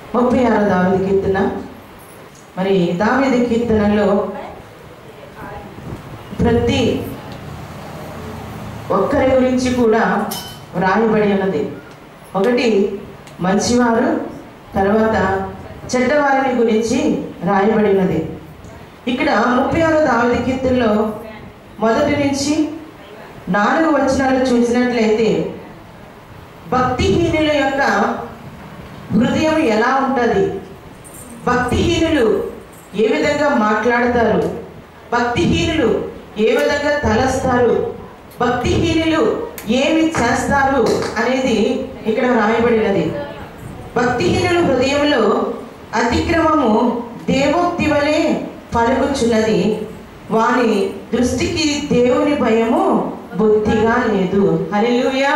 ముప్పై ఆరో దావిది కీర్తన మరి దావిది కీర్తనలో ప్రతి ఒక్కరి గురించి కూడా వ్రాయబడి ఉన్నది ఒకటి మంచివారు తర్వాత చెడ్డవారిని గురించి రాయబడి ఉన్నది ఇక్కడ ముప్పై ఆరో దావిది కీర్తనలో మొదటి నుంచి నాలుగు వచనాలు చూసినట్లయితే భక్తిహీనుల యొక్క హృదయం ఎలా ఉంటుంది భక్తిహీనులు ఏ విధంగా మాట్లాడతారు భక్తిహీనులు ఏ విధంగా తలస్తారు భక్తిహీనులు ఏమి చేస్తారు అనేది ఇక్కడ రాయబడినది భక్తిహీనుల హృదయంలో అతిక్రమము దేవోక్తి వలె పలుకుచున్నది వాని దృష్టికి దేవుని భయము బుద్ధిగా లేదు హల్లెలూయా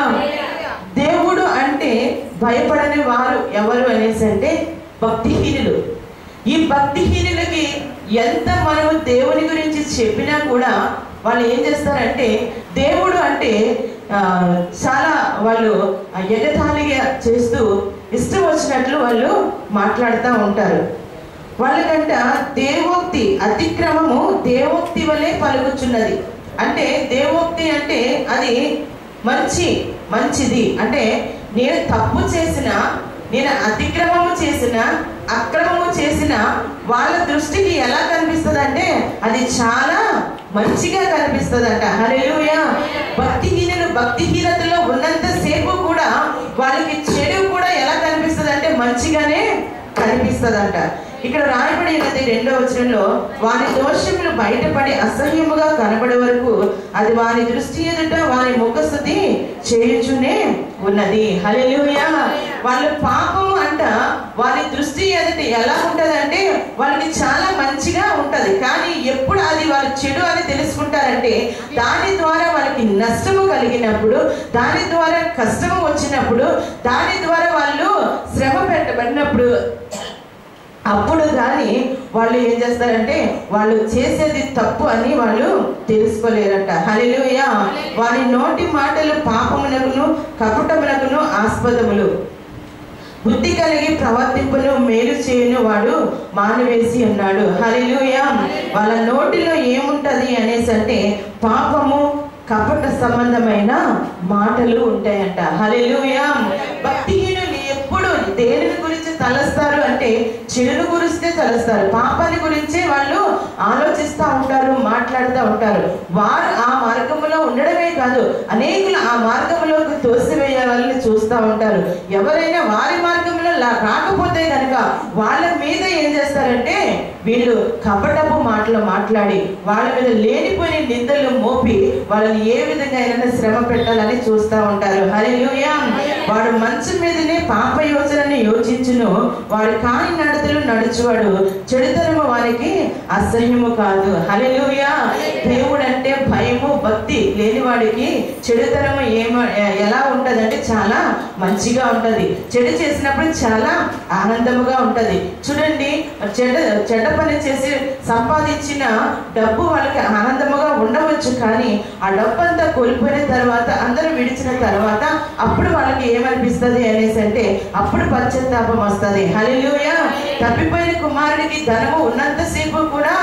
దేవుడు అంటే భయపడని వారు ఎవరు అనేసి అంటే భక్తిహీనులు ఈ భక్తిహీనులకి ఎంత మనము దేవుని గురించి చెప్పినా కూడా వాళ్ళు ఏం చేస్తారంటే దేవుడు అంటే ఆ, చాలా వాళ్ళు ఆ, ఎగతాళిగా చేస్తూ ఇష్టం వచ్చినట్లు వాళ్ళు మాట్లాడుతూ ఉంటారు వాళ్ళకంట దేవోక్తి అతిక్రమము దేవోక్తి వలె పలుకుచున్నది అంటే దేవోక్తి అంటే అది మంచి మంచిది అంటే నేను తప్పు చేసిన నేను అతిక్రమము చేసిన అక్రమము చేసిన వాళ్ళ దృష్టికి ఎలా కనిపిస్తుంది అంటే అది చాలా మంచిగా కనిపిస్తుంది అంట హరేలుయా భక్తిహీనులు భక్తిహీనతలో ఉన్నంత సేపు కూడా వాళ్ళకి చెడు కూడా ఎలా కనిపిస్తుంది అంటే మంచిగానే కనిపిస్తుందంట ఇక్కడ రాయబడినది రెండో వచనంలో వారి దోషములు బయటపడి అసహ్యముగా కనబడే వరకు అది వారి దృష్టి ఎదుట వారి ముఖస్థుతి చేయుచునే ఉన్నది హల్లెలూయా వాళ్ళ పాపము అంట వారి దృష్టి ఎదుట ఎలా ఉంటదంటే వాళ్ళకి చాలా మంచిగా ఉంటది కానీ ఎప్పుడు అది వాళ్ళ చెడు అని తెలుసుకుంటారంటే దాని ద్వారా వాళ్ళకి నష్టము కలిగినప్పుడు దాని ద్వారా కష్టము వచ్చినప్పుడు దాని ద్వారా వాళ్ళు శ్రమ పెట్టబడినప్పుడు అప్పుడు కానీ వాళ్ళు ఏం చేస్తారంటే వాళ్ళు చేసేది తప్పు అని వాళ్ళు తెలుసుకోలేరంట హల్లెలూయా వారి నోటి మాటలు పాపమునకును కపటమునకును ఆస్పదములు బుద్ధి కలిగి ప్రవర్తింపును మేలు చేయను వాడు మానివేసి ఉన్నాడు హల్లెలూయా వాళ్ళ నోటిలో ఏముంటది అనేసి అంటే పాపము కపట సంబంధమైన మాటలు ఉంటాయంట హల్లెలూయా భక్తిహీనులు ఎప్పుడు దేనిని గురించి తలస్తారు అంటే చెడును గురిస్తే తలస్తారు పాపాన్ని గురించే వాళ్ళు ఆలోచిస్తూ ఉంటారు మాట్లాడుతూ ఉంటారు వారు ఆ మార్గంలో ఉండడమే కాదు అనేకులు ఆ మార్గంలోకి తోసివేయ వాళ్ళని చూస్తూ ఉంటారు ఎవరైనా వారి మార్గంలో లా- రాకపోతే కనుక వాళ్ళ మీద ఏం చేస్తారంటే వీళ్ళు కపటపు మాటలు మాట్లాడి వాళ్ళ మీద లేనిపోయిన నిందలు మోపి వాళ్ళని ఏ విధంగా అయినా శ్రమ పెట్టాలని చూస్తూ ఉంటారు హల్లెలూయా వాడు మంచం మీదనే పాప యోచనని యోచించును వాడు కాని నడతలు నడుచువాడు చెడుతనము వారికి అసహ్యము కాదు హల్లెలూయా దేవుడు అంటే భయము భక్తి లేని వాడికి చెడుతనము ఏమ ఎలా ఉంటదంటే చాలా మంచిగా ఉంటది చెడు చేసినప్పుడు చాలా ఆనందముగా ఉంటది చూడండి చెడ్డ చెడ్డ పని చేసి సంపాదించిన డబ్బు వాళ్ళకి ఆనందముగా ఉండవచ్చు కానీ ఆ డబ్బు అంతా కోల్పోయిన తర్వాత అందరూ విడిచిన తర్వాత అప్పుడు వాళ్ళకి ఏమనిపిస్తుంది అనేసి అంటే అప్పుడు పశ్చాత్తాపం వస్తుంది హల్లెలూయా తప్పిపోయిన కుమారుడికి ధనము ఉన్నంతసేపు కూడా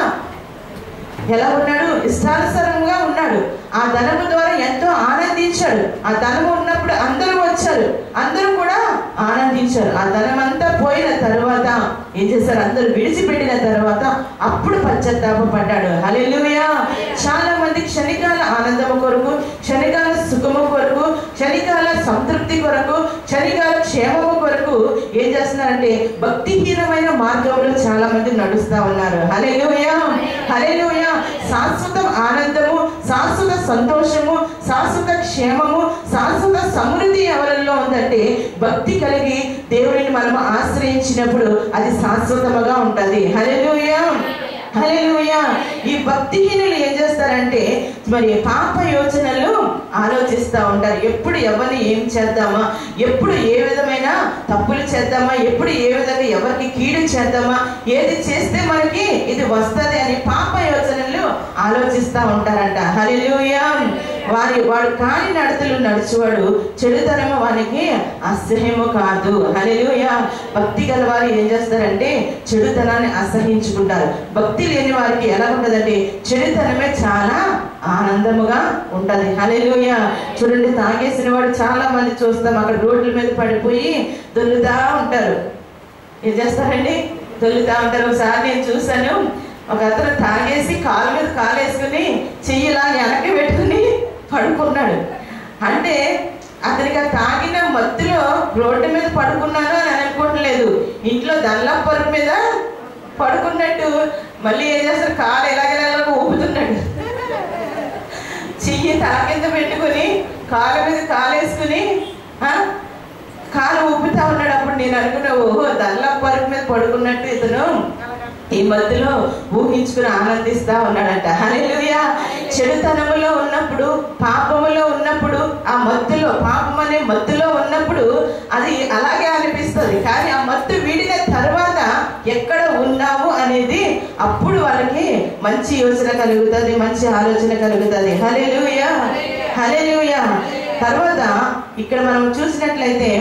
ఎలా ఉన్నాడు ఇష్టానుసారంగా ఉన్నాడు ఆ ధనము ద్వారా ఎంతో ఆనందించాడు ఆ ధనము ఉన్నప్పుడు అందరూ వచ్చారు అందరూ కూడా ఆనందించారు ఆ ధనం అంతా పోయిన తర్వాత ఏం చేశారు అందరూ విడిచిపెట్టిన తర్వాత అప్పుడు పశ్చాత్తాప పడ్డాడు హల్లెలూయా చాలా మంది క్షణికాల ఆనందము కొరకు క్షణికాల సుఖము కొరకు క్షణికాల సంతృప్తి కొరకు క్షణికాల క్షేమము కొరకు ఏం చేస్తున్నారంటే భక్తిహీనమైన మార్గంలో చాలా మంది నడుస్తా ఉన్నారు హల్లెలూయా హల్లెలూయా శాశ్వత ఆనందము శాశ్వత సంతోషము శాశ్వత క్షేమము శాశ్వత సమృద్ధి ఎవరిలో ఉందంటే భక్తి కలిగి దేవుడిని మనం ఆశ్రయించినప్పుడు అది శాశ్వతముగా ఉంటది హల్లెలూయా హల్లెలూయా ఈ భక్తిహీనులు ఏం చేస్తారంటే మరి పాప యోచనలు ఆలోచిస్తూ ఉంటారు ఎప్పుడు ఎవరిని ఏం చేద్దామా ఎప్పుడు ఏ విధమైన తప్పులు చేద్దామా ఎప్పుడు ఏ విధంగా ఎవరికి కీడు చేద్దామా ఏది చేస్తే మనకి ఇది వస్తది అని పాప యోచనలు ఆలోచిస్తూ ఉంటారంట హల్లెలూయా వారి వాడు కాని నడతలు నడుచువాడు చెడుతనము వానికి అసహ్యము కాదు హల్లెలూయ భక్తి గల వారు ఏం చేస్తారంటే చెడుతనాన్ని అసహించుకుంటారు భక్తి లేని వారికి ఎలా ఉంటదంటే చెడుతనమే చాలా ఆనందముగా ఉంటది హల్లెలూయ చూడండి తాగేసిన వాడు చాలా మంది చూస్తాం అక్కడ రోడ్ల మీద పడిపోయి దొల్లుతా ఉంటారు ఏం చేస్తారండి దొల్లుతా ఉంటారు ఒకసారి నేను చూశాను ఒక అతను తాగేసి కాలు మీద కాలు వేసుకుని చెయ్యిలా వెనక్కి పెట్టుకుని పడుకున్నాడు అంటే అతనికి ఆ తాగిన మత్తులో రోడ్డు మీద పడుకున్నాను అని అనుకోవట్లేదు ఇంట్లో దల్లం పరుపు మీద పడుకున్నట్టు మళ్ళీ ఏం చేస్తారు కాలు ఎలాగెలా ఊపుతున్నాడు చెయ్యి తల కింద పెట్టుకుని కాలు మీద కాలు వేసుకుని ఆ, కాలు ఊపుతా ఉన్నాడు అప్పుడు నేను అనుకున్నా ఓహో దల్లా పరుపు మీద పడుకున్నట్టు ఇతను ఈ మధ్యలో ఊహించుకుని ఆనందిస్తా ఉన్నాడంట హల్లెలూయా చెడుతనములో ఉన్నప్పుడు పాపములో ఉన్నప్పుడు ఆ మత్తులో పాపం అనే మత్తులో ఉన్నప్పుడు అది అలాగే అనిపిస్తుంది కానీ ఆ మత్తు వీడిన తర్వాత ఎక్కడ ఉన్నాము అనేది అప్పుడు వాళ్ళకి మంచి యోచన కలుగుతుంది మంచి ఆలోచన కలుగుతుంది హల్లెలూయా హల్లెలూయా తర్వాత ఇక్కడ మనం చూసినట్లయితే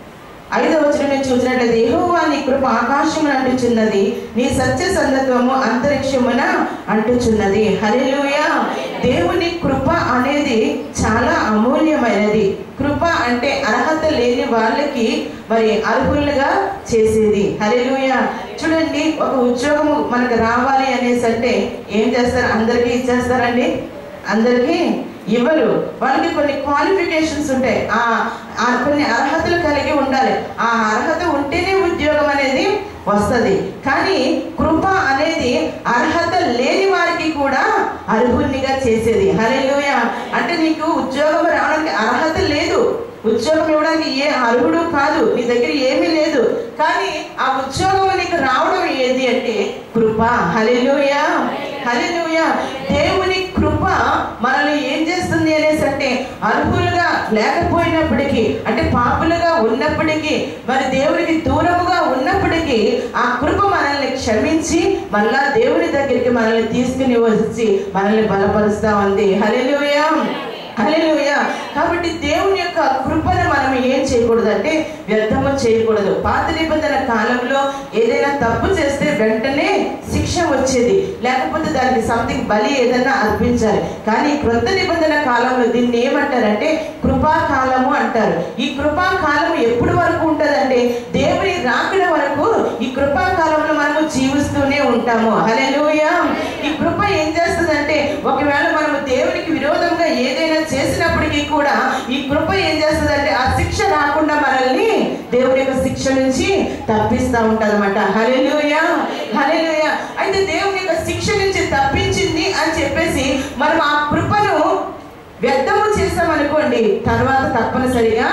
ఐదవ వచనం నేను చూసినట్లయితే యెహోవా నీ కృప ఆకాశమున అంటుచున్నది నీ సత్య సందత్వము అంతరిక్షమున అంటుచున్నది హల్లెలూయా దేవుని కృప అనేది చాలా అమూల్యమైనది కృప అంటే అర్హత లేని వాళ్ళకి మరి అర్హులుగా చేసేది హల్లెలూయా చూడండి ఒక ఉద్యోగం మనకు రావాలి అనేసి అంటే ఏం చేస్తారు అందరికీ ఇచ్చేస్తారండి అందరికీ ఇవ్వరు వాళ్ళకి కొన్ని క్వాలిఫికేషన్స్ ఉంటాయి ఆ ఆ కొన్ని అర్హతలు కలిగి ఉండాలి ఆ అర్హత ఉంటేనే ఉద్యోగం అనేది వస్తుంది కానీ కృప అనేది అర్హత లేని వారికి కూడా అర్హునిగా చేసేది హల్లెలూయ అంటే నీకు ఉద్యోగం రావడానికి అర్హత లేదు ఉద్యోగం ఇవ్వడానికి ఏ అర్హుడు కాదు నీ దగ్గర ఏమీ లేదు కానీ ఆ ఉద్యోగం నీకు రావడం ఏది అంటే కృప హల్లెలూయా హల్లెలూయా దేవుని కృప మనల్ని ఏం చేస్తుంది అనేసి అంటే అర్హులుగా లేకపోయినప్పటికీ అంటే పాపులుగా ఉన్నప్పటికీ మరి దేవునికి దూరముగా ఉన్నప్పటికీ ఆ కృప మనల్ని క్షమించి మళ్ళా దేవుని దగ్గరికి మనల్ని తీసుకుని వచ్చి మనల్ని బలపరుస్తా ఉంది హల్లెలూయా హల్లెలూయా కాబట్టి దేవుని యొక్క కృపను మనం ఏం చేయకూడదు అంటే వ్యర్థము చేయకూడదు పాత నిబంధన కాలంలో ఏదైనా తప్పు చేస్తే వెంటనే శిక్ష వచ్చేది లేకపోతే దానికి సంథింగ్ బలి ఏదైనా అర్పించాలి కానీ క్రొత్త నిబంధన కాలంలో దీన్ని ఏమంటారంటే కృపాకాలము అంటారు ఈ కృపాకాలం ఎప్పుడు వరకు ఉంటుందంటే దేవుని రాకడ వరకు ఈ కృపాకాలంలో మనము జీవిస్తూనే ఉంటాము హల్లెలూయా ఈ కృప ఏం చేస్తుందంటే ఒకవేళ మనము దేవునికి విరోధంగా ఏదైనా చేసినప్పటికీ కూడా ఈ కృప ఏం చేస్తుందంటే ఆ శిక్ష రాకుండా మనల్ని దేవుని యొక్క శిక్ష నుంచి తప్పిస్తా ఉంటదన్నమాట హల్లెలూయా హల్లెలూయా అయితే దేవుని యొక్క శిక్ష నుంచి తప్పించింది అని చెప్పేసి మనం ఆ కృపను వ్యర్థము చేస్తామనుకోండి తర్వాత తప్పనిసరిగా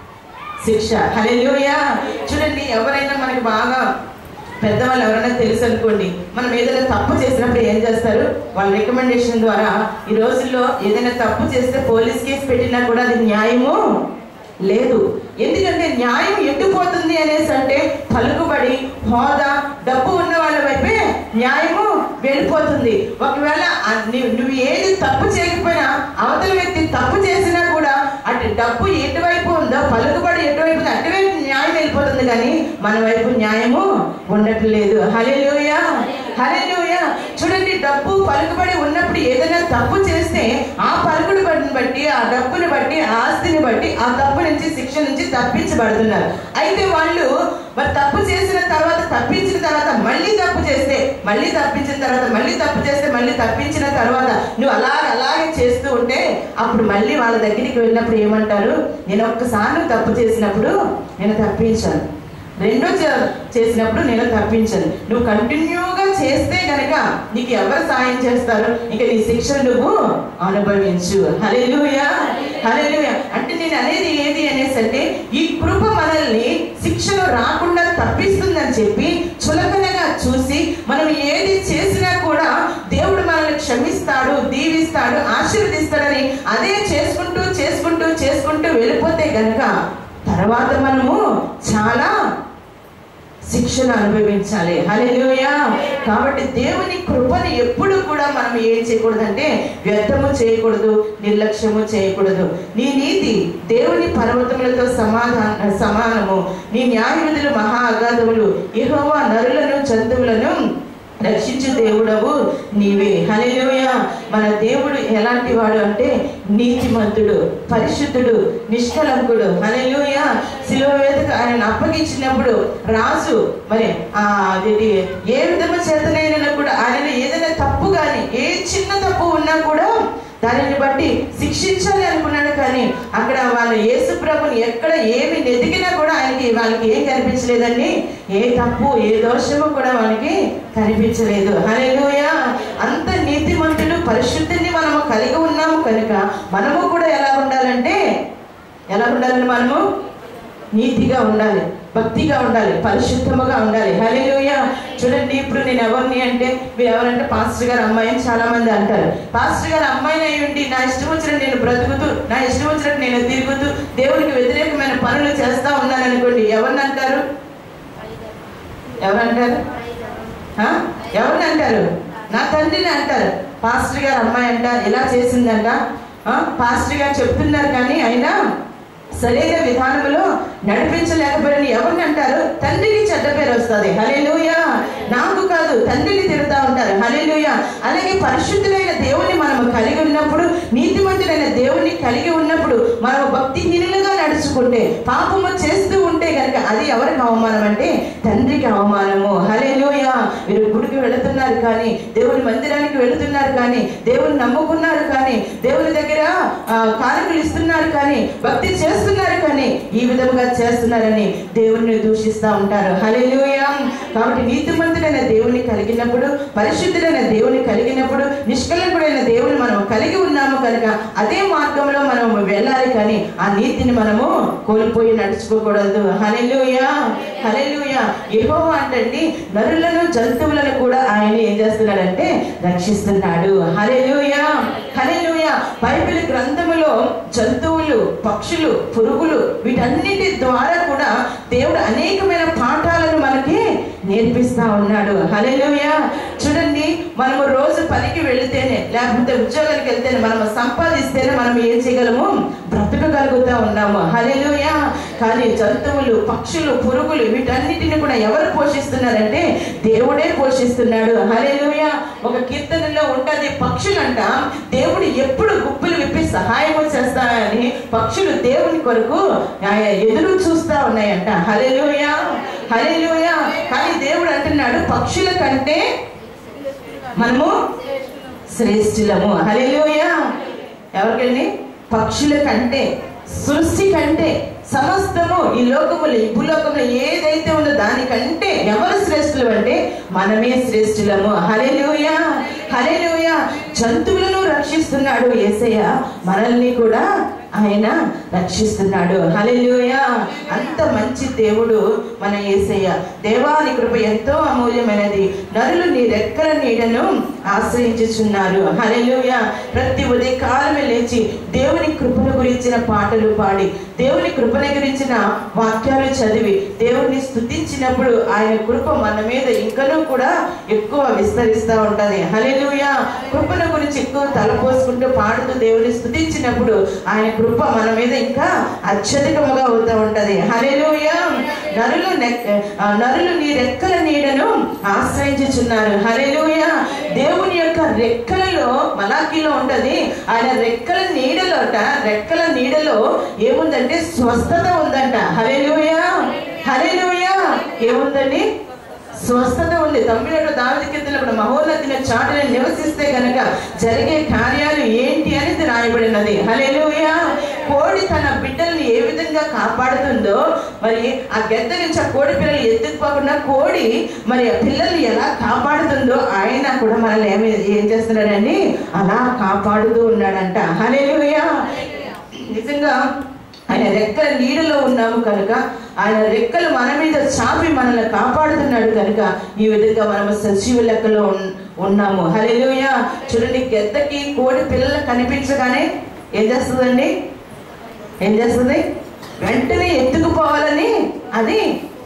శిక్ష హల్లెలూయా చూడండి ఎవరైనా మనకి బాగా పెద్దవాళ్ళు ఎవరైనా తెలుసు అనుకోండి మనం ఏదైనా తప్పు చేసినప్పుడు ఏం చేస్తారు వాళ్ళ రికమెండేషన్ ద్వారా ఈ రోజుల్లో ఏదైనా తప్పు చేస్తే పోలీస్ కేసు పెట్టినా కూడా అది న్యాయము లేదు ఎందుకంటే న్యాయం ఎట్టుపోతుంది అనేసి అంటే పలుకుబడి హోదా డబ్బు ఉన్న వాళ్ళ వైపే న్యాయము వెళ్ళిపోతుంది ఒకవేళ ఆ నీ- నువ్వు ఏది తప్పు చేయకపోయినా అవతల వ్యక్తి తప్పు చేసినా కూడా అటు డబ్బు ఎటువైపు ఉందో పలుకుబడి ఎటువైపు ఉందో అటువైపు న్యాయం వెళ్ళిపోతుంది కానీ మన వైపు న్యాయము ఉండట్లేదు హల్లెలూయా హల్లెలూయా చూడండి డబ్బు పలుకుబడి ఉన్నప్పుడు ఏదైనా తప్పు చేస్తే ఆ పలుకుడు బట్టిని బట్టి ఆ డబ్బుని బట్టి ఆ ఆస్తిని బట్టి ఆ తప్పు నుంచి శిక్ష నుంచి తప్పించబడుతున్నారు అయితే వాళ్ళు మరి తప్పు చేసిన తర్వాత తప్పించిన తర్వాత మళ్ళీ తప్పు చేస్తే మళ్ళీ తప్పించిన తర్వాత మళ్ళీ తప్పు చేస్తే మళ్ళీ తప్పించిన తర్వాత నువ్వు అలాగే అలాగే చేస్తూ ఉంటే అప్పుడు మళ్ళీ వాళ్ళ దగ్గరికి వెళ్ళినప్పుడు ఏమంటారు నేను ఒక్కసారి నువ్వు తప్పు చేసినప్పుడు నేను తప్పించాను రెండో చే- చేసినప్పుడు నేను తప్పించాను నువ్వు కంటిన్యూగా చేస్తే గనక నీకు ఎవరు సాయం చేస్తారు ఇంకా నీ శిక్ష నువ్వు అనుభవించు హల్లెలూయా హల్లెలూయా అంటే నేను అనేది ఏది అనేసి అంటే ఈ కృప మనల్ని శిక్షను రాకుండా తప్పిస్తుందని చెప్పి చులకనగా చూసి మనం ఏది చేసినా కూడా దేవుడు మనల్ని క్షమిస్తాడు దీవిస్తాడు ఆశీర్వదిస్తాడని అదే చేసుకుంటూ చేసుకుంటూ చేసుకుంటూ వెళ్ళిపోతే గనక తర్వాత మనము చాలా శిక్షను అనుభవించాలి హల్లెలూయా కాబట్టి దేవుని కృపని ఎప్పుడు కూడా మనం ఏం చేయకూడదంటే వ్యర్థము చేయకూడదు నిర్లక్ష్యము చేయకూడదు నీ నీతి దేవుని పర్వతములతో సమాధాన సమానము నీ న్యాయవిధులు మహా అగాధములు యెహోవా నరులను జంతువులను రక్షించు దేవుడవు నీవే హల్లెలూయ మన దేవుడు ఎలాంటి వాడు అంటే నీతిమంతుడు పరిశుద్ధుడు నిష్కలంకుడు హల్లెలూయ శిలువ వేదిక ఆయన అప్పగించినప్పుడు రాజు మరి ఆ అదేంటి ఏ విధము చేతనైనా కూడా ఆయన ఏదైనా తప్పు కానీ ఏ చిన్న తప్పు ఉన్నా కూడా దానిని బట్టి శిక్షించాలి అనుకున్నాడు కానీ అక్కడ వాళ్ళు యేసు ప్రభుని ఎక్కడ ఏమి నెదిగినా కూడా ఆయనకి వాళ్ళకి ఏం కనిపించలేదండి ఏ తప్పు ఏ దోషము కూడా వాళ్ళకి కనిపించలేదు హల్లెలూయా అంత నీతిమంతుడు పరిశుద్ధిని మనము కలిగి ఉన్నాము కనుక మనము కూడా ఎలా ఉండాలంటే ఎలా ఉండాలండి మనము నీతిగా ఉండాలి భక్తిగా ఉండాలి పరిశుద్ధముగా ఉండాలి హల్లెలూయా చూడండి ఇప్పుడు నేను ఎవరిని అంటే మీరు ఎవరంటే పాస్టర్ గారు అమ్మాయి అని చాలా మంది అంటారు పాస్టర్ గారు అమ్మాయిని అయి ఉండి నా ఇష్టం వచ్చినట్టు నేను బ్రతుకుతూ నా ఇష్టం వచ్చినట్టు నేను తిరుగుతూ దేవునికి వ్యతిరేకమైన పనులు చేస్తా ఉన్నాను అనుకోండి ఎవరిని అంటారు ఎవరంటారు ఆ? ఎవరిని అంటారు నా తండ్రిని అంటారు పాస్టర్ గారు అమ్మాయి అంట ఇలా చేసిందంట ఆ? పాస్టర్ గారు చెప్తున్నారు కానీ అయినా సరైన విధానంలో నడిపించలేకపోయిన ఎవరిని అంటారు తండ్రికి చెడ్డ పేరు వస్తుంది హలేలుయా నాకు కాదు తండ్రిని తిరుగుతా ఉంటారు హలేలుయా అలాగే పరిశుద్ధులైన దేవుని మనం కలిగి ఉన్నప్పుడు నీతిమంతుడైన దేవుని కలిగి ఉన్నప్పుడు మనం భక్తిహీనులుగా నడుచుకుంటే పాపము చేస్తూ ఉంటే కనుక అది ఎవరికి అవమానం అంటే తండ్రికి అవమానము హలేలుయా మీరు గుడికి వెళుతున్నారు కానీ దేవుని మందిరానికి వెళుతున్నారు కానీ దేవుని నమ్ముకున్నారు కానీ దేవుని దగ్గర ఆ, కానుకలు ఇస్తున్నారు కానీ భక్తి చేస్తున్నారు కానీ ఈ విధముగా చేస్తున్నారని దేవుణ్ణి దూషిస్తూ ఉంటారు హల్లెలూయా కాబట్టి నీతిమంతుడైన దేవుని కలిగినప్పుడు పరిశుద్ధుడైన దేవుని కలిగినప్పుడు నిష్కలంకుడైన దేవుని మనం కలిగి ఉన్నాము కనుక అదే మార్గంలో మనం వెళ్ళాలి కానీ ఆ నీతిని మనము కోల్పోయి నడుచుకోకూడదు హల్లెలూయా హల్లెలూయా యెహోవా అంటండి నరులను జంతువులను కూడా ఆయన ఏం చేస్తున్నాడంటే రక్షిస్తున్నాడు హల్లెలూయా హల్లెలూయా బైబిల్ గ్రంథములో జంతువులు పక్షులు పురుగులు వీటన్నిటి ద్వారా కూడా దేవుడు అనేకమైన పాఠాలను మనకి నేర్పిస్తా ఉన్నాడు హల్లెలూయా చూడండి మనము రోజు పనికి వెళితేనే లేకపోతే ఉద్యోగానికి వెళ్తేనే మనము సంపాదిస్తేనే మనం ఏం చేయగలము బ్రతకగలుగుతా ఉన్నాము హల్లెలూయా కానీ జంతువులు పక్షులు పురుగులు వీటన్నిటిని కూడా ఎవరు పోషిస్తున్నారంటే దేవుడే పోషిస్తున్నాడు హల్లెలూయా ఒక కీర్తనలో ఉంటది పక్షులంట దేవుడు ఎప్పుడు గుప్పులు విప్పి సహాయము చేస్తాయని పక్షులు దేవుని కొరకు ఆయన ఎదురు చూస్తా ఉన్నాయంట హల్లెలూయా హల్లెలూయా కానీ దేవుడు అంటున్నాడు పక్షుల కంటే మనము శ్రేష్ఠులము హల్లెలూయా ఎవరికండి పక్షుల కంటే సృష్టి కంటే సమస్తము ఈ లోకములు ఈ భూలోకంలో ఏదైతే ఉందో దానికంటే ఎవరు శ్రేష్ఠులు అంటే మనమే శ్రేష్ఠులము హల్లెలూయా హల్లెలూయా జంతువులను రక్షిస్తున్నాడు యేసయ్య మనల్ని కూడా ఆయన రక్షిస్తున్నాడు హల్లెలూయా అంత మంచి దేవుడు మన యేసయ్య దేవాని కృప ఎంతో అమూల్యమైనది నరులు నీ రెక్కల నీడను ఆశ్రయించుచున్నారు హల్లెలూయా ప్రతి ఉదయ కాలమే లేచి దేవుని కృపను గురించిన పాటలు పాడి దేవుని కృపను గురించిన వాక్యాలు చదివి దేవుని స్తుతించినప్పుడు ఆయన కృప మన మీద ఇంకనూ కూడా ఎక్కువ విస్తరిస్తూ ఉంటది హల్లెలూయా కృపను గురించి ఎక్కువ తలపోసుకుంటూ పాడుతూ దేవుని స్తుతించినప్పుడు ఆయన కృప మన మీద ఇంకా అత్యధికముగా అవుతూ ఉంటది హల్లెలూయా నరులు నెక్- ఆ, నరులు నీ రెక్కల నీడను ఆశ్రయించుచున్నారు హల్లెలూయా దేవుని యొక్క రెక్కలలో మలాఖీలో ఉంటది ఆయన రెక్కల నీడలోట రెక్కల నీడలో ఏముందంటే స్వస్థత ఉందంట హల్లెలూయా హల్లెలూయా ఏముందండి స్వస్థత ఉంది తమ్మినట్టు దావిది కీర్తనప్పుడు మహోన్నతిన చాటుని నివసిస్తే గనక జరిగే కార్యాలు ఏంటి అనేది రాయబడినది హల్లెలూయా కోడి తన బిడ్డల్ని ఏ విధంగా కాపాడుతుందో మరి ఆ గెద్ద నుంచి ఆ కోడి పిల్లలు ఎత్తుకుపోకుండా కోడి మరి ఆ పిల్లల్ని ఎలా కాపాడుతుందో ఆయన కూడా మనల్ని ఏమి ఏం చేస్తున్నాడండి అలా కాపాడుతూ ఉన్నాడంట హల్లెలూయా నిజంగా ఆయన రెక్కల నీడలో ఉన్నాము కనుక ఆయన రెక్కలు మన మీద చాపి మనల్ని కాపాడుతున్నాడు కనుక ఈ విధంగా మనము సజీవ లెక్కలో ఉన్- ఉన్నాము హల్లెలూయా చూడండి గెద్దకి కోడి పిల్లలు కనిపించగానే ఏం చేస్తుందండి ఏం చేస్తుంది వెంటనే ఎత్తుకుపోవాలని అది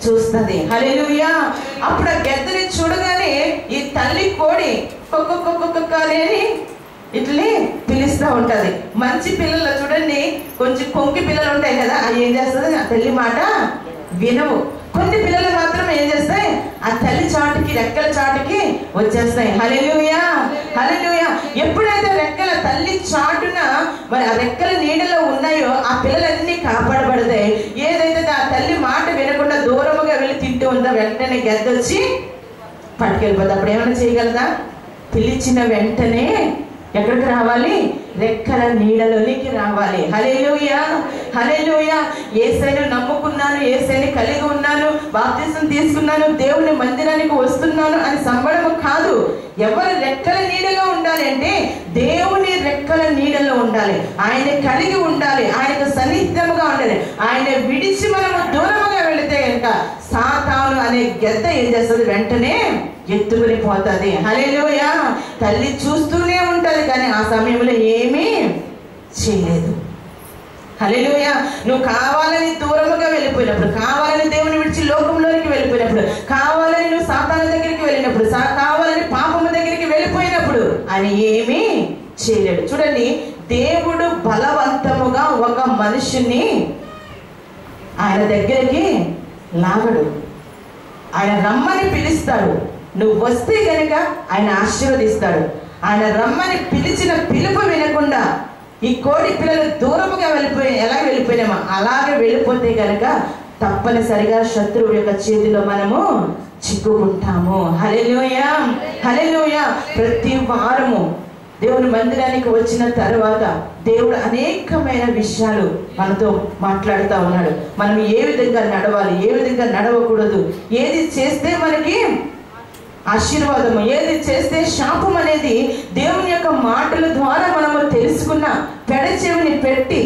చూస్తుంది హల్లెలూయా అప్పుడు ఆ గెద్దని చూడగానే ఈ తల్లి కోడి కుక్క అని ఇట్లే పిలుస్తూ ఉంటది మంచి పిల్లలు చూడండి కొంచెం కొంకి పిల్లలు ఉంటాయి కదా అవి ఏం చేస్తుంది ఆ తల్లి మాట వినవు కొన్ని పిల్లలు మాత్రం ఏం చేస్తాయి ఆ తల్లి చాటుకి రెక్కల చాటుకి వచ్చేస్తాయి హలెలుయా హలెలుయా ఎప్పుడైతే రెక్కల తల్లి చాటున మరి ఆ రెక్కల నీడలో ఉన్నాయో ఆ పిల్లలన్నీ కాపాడబడతాయి ఏదైతే ఆ తల్లి మాట వినకుండా దూరముగా వెళ్ళి తింటూ ఉందో వెంటనే గెద్దొచ్చి పట్టుకెళ్ళిపోతుంది అప్పుడు ఏమైనా చేయగలదా పిలిచిన వెంటనే ఎక్కడికి రావాలి రెక్కల నీడలోనికి రావాలి హలేలుయా హలేలుయా ఏసైను నమ్ముకున్నాను ఏసైని కలిగి ఉన్నాను బాప్తిసం తీసుకున్నాను దేవుని మందిరానికి వస్తున్నాను అని సంబడము కాదు ఎవరు రెక్కల నీడలో ఉండాలి అంటే దేవుని రెక్కల నీడలో ఉండాలి ఆయన కలిగి ఉండాలి ఆయనకు సన్నిహితముగా ఉండాలి ఆయన విడిచి మనము దూరముగా వెళితే కనుక సాతాను అనే గెద్ద ఏం చేస్తుంది వెంటనే ఎత్తుకుని పోతుంది హలేలోయ తల్లి చూస్తూనే ఉంటది కానీ ఆ సమయంలో ఏమీ చేయలేదు హలేలుయ నువ్వు కావాలని దూరముగా వెళ్ళిపోయినప్పుడు కావాలని దేవుని విడిచి లోకంలోనికి వెళ్ళిపోయినప్పుడు కావాలని నువ్వు సాతాన దగ్గరికి వెళ్ళినప్పుడు సా కావాలని పాపము దగ్గరికి వెళ్ళిపోయినప్పుడు అని ఏమీ చేయలేడు చూడండి దేవుడు బలవంతముగా ఒక మనుషుని ఆయన దగ్గరికి లాగడు ఆయన రమ్మని పిలుస్తాడు నువ్వు వస్తే గనుక ఆయన ఆశీర్వదిస్తాడు ఆయన రమ్మని పిలిచిన పిలుపు వినకుండా ఈ కోడి పిల్లలు దూరముగా వెళ్ళిపోయి ఎలా వెళ్ళిపోయినామో అలాగే వెళ్ళిపోతే గనక తప్పనిసరిగా శత్రువు యొక్క చేతిలో మనము చిక్కుకుంటాము హలెలోయ హలెలోయ ప్రతి వారము దేవుని మందిరానికి వచ్చిన తర్వాత దేవుడు అనేకమైన విషయాలు మనతో మాట్లాడుతూ ఉన్నాడు మనం ఏ విధంగా నడవాలి ఏ విధంగా నడవకూడదు ఏది చేస్తే మనకి ఆశీర్వాదము ఏది చేస్తే శాపం అనేది దేవుని యొక్క మాటల ద్వారా మనము తెలుసుకున్న పెడచెవిని పెట్టి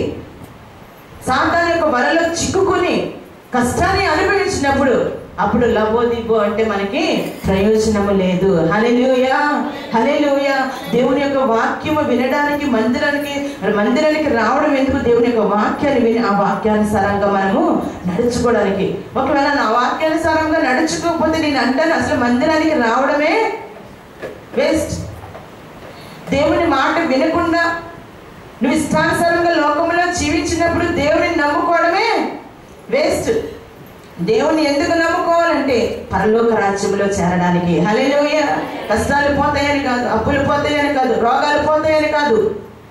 సాతాన్ యొక్క వలలో చిక్కుకుని కష్టాన్ని అనుభవించినప్పుడు అప్పుడు లబోదిబో అంటే మనకి ప్రయోజనము లేదు హలెలుయా హలెలుయా దేవుని యొక్క వాక్యము వినడానికి మందిరానికి మందిరానికి రావడం ఎందుకు దేవుని యొక్క వాక్యాన్ని విని ఆ వాక్యానుసారంగా మనము నడుచుకోవడానికి ఒకవేళ నా వాక్యానుసారంగా నడుచుకోకపోతే నేను అంటాను అసలు మందిరానికి రావడమే వేస్ట్ దేవుని మాట వినకుండా నువ్వు ఇష్టానుసారంగా లోకంలో జీవించినప్పుడు దేవుని నమ్ముకోవడమే వేస్ట్ దేవుని ఎందుకు నమ్ముకోవాలంటే పరలోక రాజ్యంలో చేరడానికి హలేలోయ కష్టాలు పోతాయని కాదు అప్పులు పోతాయని కాదు రోగాలు పోతాయని కాదు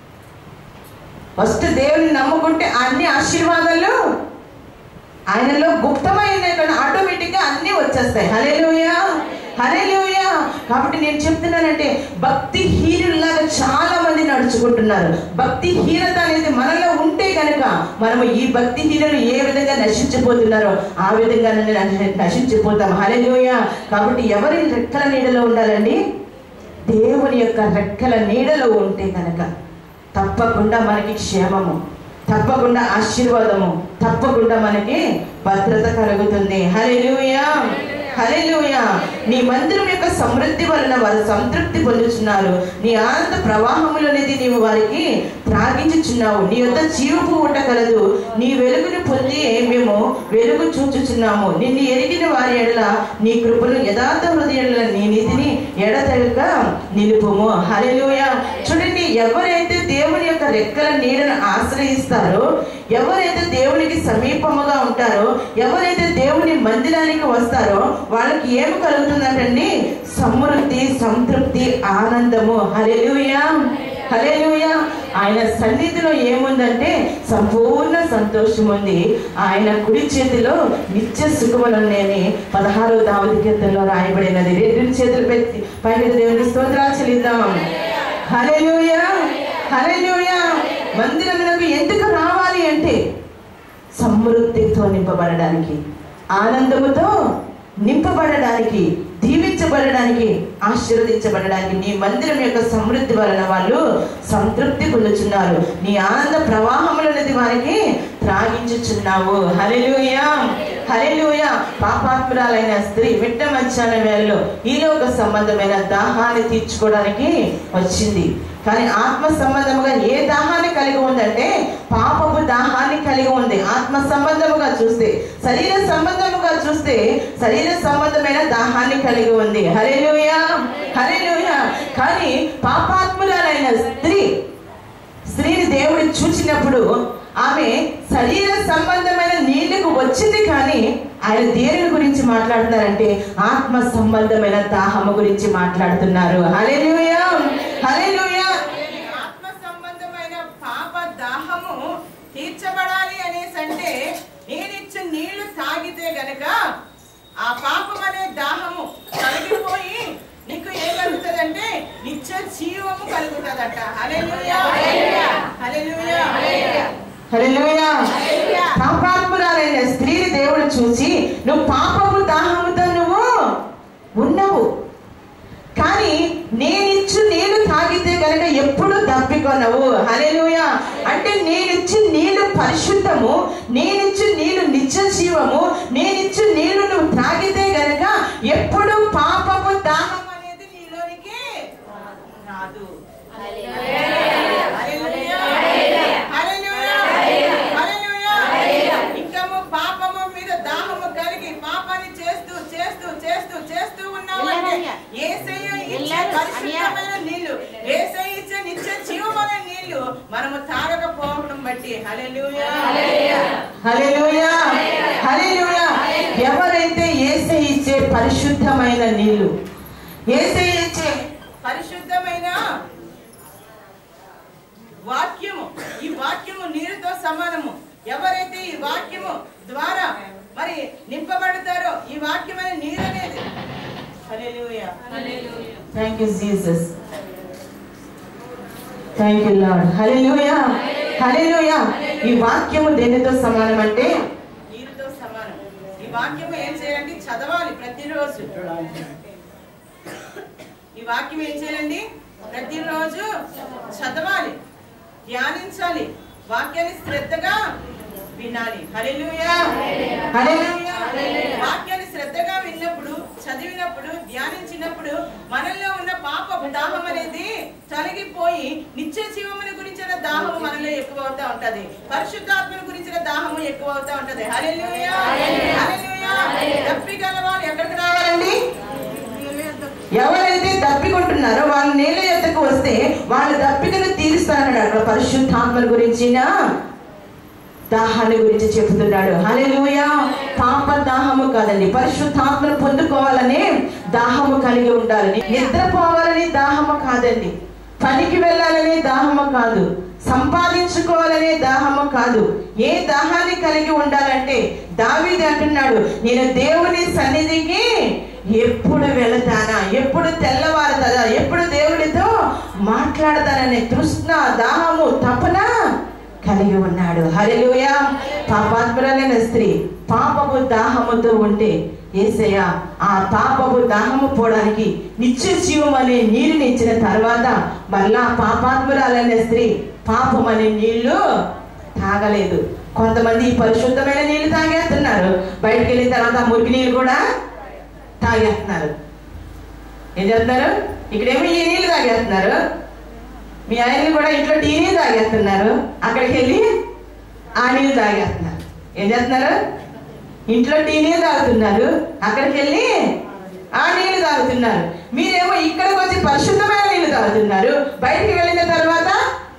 ఫస్ట్ దేవుని నమ్ముకుంటే అన్ని ఆశీర్వాదాలు ఆయనలో గుప్తమైన ఆటోమేటిక్గా అన్నీ వచ్చేస్తాయి హలేలుయా హలేలుయా కాబట్టి నేను చెప్తున్నానంటే భక్తి హీనుల్లాగా చాలా మంది నడుచుకుంటున్నారు భక్తి హీనత అనేది మనలో ఉంటే కనుక మనము ఈ భక్తి హీనులు ఏ విధంగా నశించిపోతున్నారో ఆ విధంగా నశించిపోతాం హలేలుయా కాబట్టి ఎవరి రెక్కల నీడలో ఉండాలండి దేవుని యొక్క రెక్కల నీడలో ఉంటే కనుక తప్పకుండా మనకి క్షేమము తప్పకుండా ఆశీర్వాదము తప్పకుండా మనకి భద్రత కలుగుతుంది హల్లెలూయా హల్లెలూయా నీ మందిరం యొక్క సమృద్ధి వలన వారు సంతృప్తి పొందుచున్నారు నీ ఆనంద ప్రవాహములనేది నీవు వారికి త్రాగించుచున్నావు నీ యొక్క జీవపు ఊట కలదు నీ వెలుగును పొంది మేము వెలుగు చూచుచున్నాము నిన్ను ఎరిగిన వారి ఎడల నీ కృపను యథార్థ హృదయంలో నీ నీతిని ఎడతెగక నిలుపుము హల్లెలూయా చూడండి ఎవరైతే దేవుని యొక్క రెక్కల నీడను ఆశ్రయిస్తారో ఎవరైతే దేవునికి సమీపముగా ఉంటారో ఎవరైతే దేవుని మందిరానికి వస్తారో వాళ్ళకి ఏమి కలుగుతుందంటండి సమృద్ధి సంతృప్తి ఆనందము హలెలుయా హలెలుయా ఆయన సన్నిధిలో ఏముందంటే సంపూర్ణ సంతోషం ఉంది ఆయన కుడి చేతిలో నిత్య సుఖములనేని పదహారో దావతి కీర్తనలో రాయబడినది రెండు చేతులు పెట్టి పైన దేవుని స్తోత్రాలు చెల్లిద్దాం హలెలుయా హలెలుయా మందిరములకు ఎందుకు రావాలి అంటే సమృద్ధితో నింపబడడానికి ఆనందముతో నింపబడడానికి దీవించబడడానికి ఆశీర్వదించబడడానికి నీ మందిరం యొక్క సమృద్ధి వలన వాళ్ళు సంతృప్తి పొందుచున్నారు నీ ఆనంద ప్రవాహములనేది వారికి త్రాగించుచున్నావు హలెలుయా హల్లెలూయ పాపాత్మురాలైన స్త్రీ మిట్ట మధ్యాహ్న వేళలో ఈ లోక సంబంధమైన దాహాన్ని తీర్చుకోవడానికి వచ్చింది కానీ ఆత్మ సంబంధముగా ఏ దాహాన్ని కలిగి ఉందంటే పాపపు దాహాన్ని కలిగి ఉంది ఆత్మ సంబంధముగా చూస్తే శరీర సంబంధముగా చూస్తే శరీర సంబంధమైన దాహాన్ని కలిగి ఉంది హరేలుయ హరేలుయ కానీ పాపాత్మురాలైన స్త్రీ స్త్రీని దేవుడు చూచినప్పుడు ఆమె శరీర సంబంధమైన నీళ్లకు వచ్చింది కానీ ఆయన దేని గురించి మాట్లాడుతున్నారంటే ఆత్మ సంబంధమైన దాహము గురించి మాట్లాడుతున్నారు హల్లెలూయ హల్లెలూయ ఆత్మ సంబంధమైన పాప దాహము తీర్చబడాలి అనేసి అంటే నేనిచ్చు నీళ్లు తాగితే గనక ఆ పాపం అనే దాహము కలిగిపోయి నీకు ఏం కలుగుతుందంటే నిత్య జీవము కలుగుతుందట హల్లెలూయా హల్లెలూయా హల్లెలూయ పాపాత్మురాలైన స్త్రీని దేవుడు చూసి నువ్వు పాపము దాహముతో నువ్వు ఉన్నావు కానీ నేనిచ్చు నీళ్లు తాగితే గనక ఎప్పుడు దప్పికొనవు హల్లెలూయ అంటే నేనిచ్చు నీళ్లు పరిశుద్ధము నేనిచ్చు నీళ్లు నిత్య జీవము నేనిచ్చు నీళ్లు నువ్వు తాగితే గనక ఎప్పుడు పాపము దాహం అనేది నీలోనికి రాదు ఇంకము పాపము మీద దాహము కలిగి పాపాన్ని చేస్తూ చేస్తూ చేస్తూ చేస్తూ ఉన్నామంటే ఏసయ్య ఇచ్చే పరిశుద్ధమైన నీళ్లు ఏసయ్య ఇచ్చే నిత్య జీవమైన నీళ్లు మనము తాగకపోవడం బట్టి హల్లెలూయా హల్లెలూయా హల్లెలూయా ఎవరైతే యేసే ఇచ్చే పరిశుద్ధమైన నీళ్లు యేసే ఇచ్చే పరిశుద్ధమైన వాక్యము ఈ వాక్యము నీరుతో సమానము ఎవరైతే ఈ వాక్యము ద్వారా మరి నింపబడతారో ఈ వాక్యమైన నీరు అనేది hallelujah thank you Jesus thank you Lord hallelujah hallelujah ఈ వాక్యము దేనితో సమానం అంటే నీరుతో సమానం ఈ వాక్యము ఏం చేయాలండి చదవాలి ప్రతిరోజు ఈ వాక్యం ఏం చేయాలండి ప్రతిరోజు చదవాలి ధ్యానించాలి వాక్యాన్ని శ్రద్ధగా వినాలి హల్లెలూయా హల్లెలూయా వాక్యాన్ని శ్రద్ధగా విన్నప్పుడు చదివినప్పుడు ధ్యానించినప్పుడు మనలో ఉన్న పాప దాహం అనేది తొలగిపోయి నిత్య జీవముని గురించిన దాహము మనలో ఎక్కువ అవుతా ఉంటది పరిశుద్ధాత్మని గురించిన దాహము ఎక్కువ అవుతా ఉంటది హల్లెలూయా హల్లెలూయా దప్పిగల వాళ్ళు ఎక్కడికి రావాలండి ఎవరైతే దప్పికొంటున్నారో వాళ్ళ నీళ్ళ ఎద్దకు వస్తే వాళ్ళ దప్పికను తీరుస్తానన్నాడు అక్కడ పరిశుద్ధాత్మల గురించిన దాహాన్ని గురించి చెబుతున్నాడు హల్లెలూయా పాప దాహము కాదండి పరిశుద్ధాత్మను పొందుకోవాలని దాహము కలిగి ఉండాలని నిద్రపోవాలని దాహము కాదండి పనికి వెళ్ళాలనే దాహము కాదు సంపాదించుకోవాలనే దాహము కాదు ఏ దాహాన్ని కలిగి ఉండాలంటే దావీది అంటున్నాడు నేను దేవుని సన్నిధికి ఎప్పుడు వెళతానా ఎప్పుడు తెల్లవారుతుందా ఎప్పుడు దేవుడితో మాట్లాడతాననే తృష్ణ దాహము తపన కలిగి ఉన్నాడు హరిలోయ పాపాత్మురాలైన స్త్రీ పాపపు దాహముతో ఉంటే ఏసయ్య ఆ పాపపు దాహము పోవడానికి నిత్య జీవం అనే నీరుని ఇచ్చిన తర్వాత మళ్ళా పాపాత్మురాలైన స్త్రీ పాపం అనే నీళ్లు తాగలేదు కొంతమంది ఈ పరిశుద్ధమైన నీళ్లు తాగేస్తున్నారు బయటికి వెళ్ళిన తర్వాత మురికి నీళ్ళు కూడా తాగేస్తున్నారు ఏం చేస్తున్నారు ఇక్కడేమో ఈ నీళ్ళు తాగేస్తున్నారు మీ ఆయన్ని కూడా ఇంట్లో టీ నీళ్ళు తాగేస్తున్నారు అక్కడికి వెళ్ళి ఆ నీళ్ళు తాగేస్తున్నారు ఏం చేస్తున్నారు ఇంట్లో టీ నీళ్ళు తాగుతున్నారు అక్కడికి వెళ్ళి ఆ నీళ్లు తాగుతున్నారు మీరేమో ఇక్కడికి వచ్చి పరిశుద్ధమైన నీళ్లు తాగుతున్నారు బయటికి వెళ్ళిన తర్వాత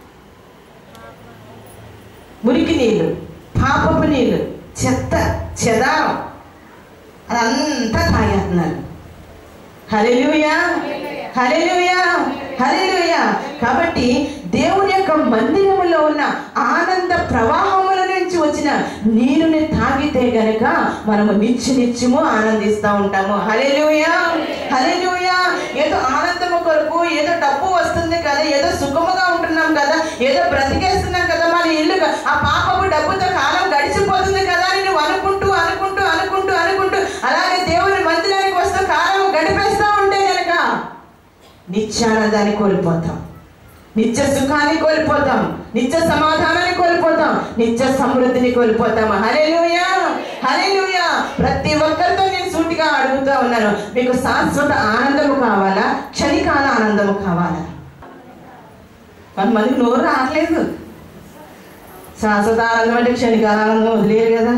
మురికి నీళ్ళు పాపపు నీళ్ళు చెత్త చెదారం అదంతా తాగేస్తున్నారు హల్లెలూయా హల్లెలూయా హల్లెలూయా కాబట్టి దేవుని యొక్క మందిరములో ఉన్న ఆనంద ప్రవాహముల నుంచి వచ్చిన నీరుని తాగితే గనక మనము నిత్య నిత్యము ఆనందిస్తూ ఉంటాము హల్లెలూయా హల్లెలూయా ఏదో ఆనందము కొరకు ఏదో డబ్బు వస్తుంది కదా ఏదో సుఖముగా ఉంటున్నాం కదా ఏదో బ్రతికేస్తున్నాం కదా మన ఇల్లు క- ఆ పాపపు డబ్బుతో కాలం గడిచిపోతుంది కదా అని నువ్వు అనుకుంటూ అనుకుంటూ అనుకుంటూ అనుకుంటూ అలాగే దేవుని మందిరానికి వస్తూ కాలం గడిపేస్తా ఉంటే గనక నిత్యానందాన్ని కోల్పోతాం నిత్య సుఖాన్ని కోల్పోతాం నిత్య సమాధానాన్ని కోల్పోతాం నిత్య సమృద్ధిని కోల్పోతాం హల్లెలూయా హల్లెలూయా ప్రతి ఒక్కరితో నేను సూటిగా అడుగుతా ఉన్నాను మీకు శాశ్వత ఆనందము కావాలా క్షణికాల ఆనందము కావాలా కొంతమందికి నోరు రావట్లేదు శాశ్వత ఆనందం అంటే క్షణికాల ఆనందం వదిలేరు కదా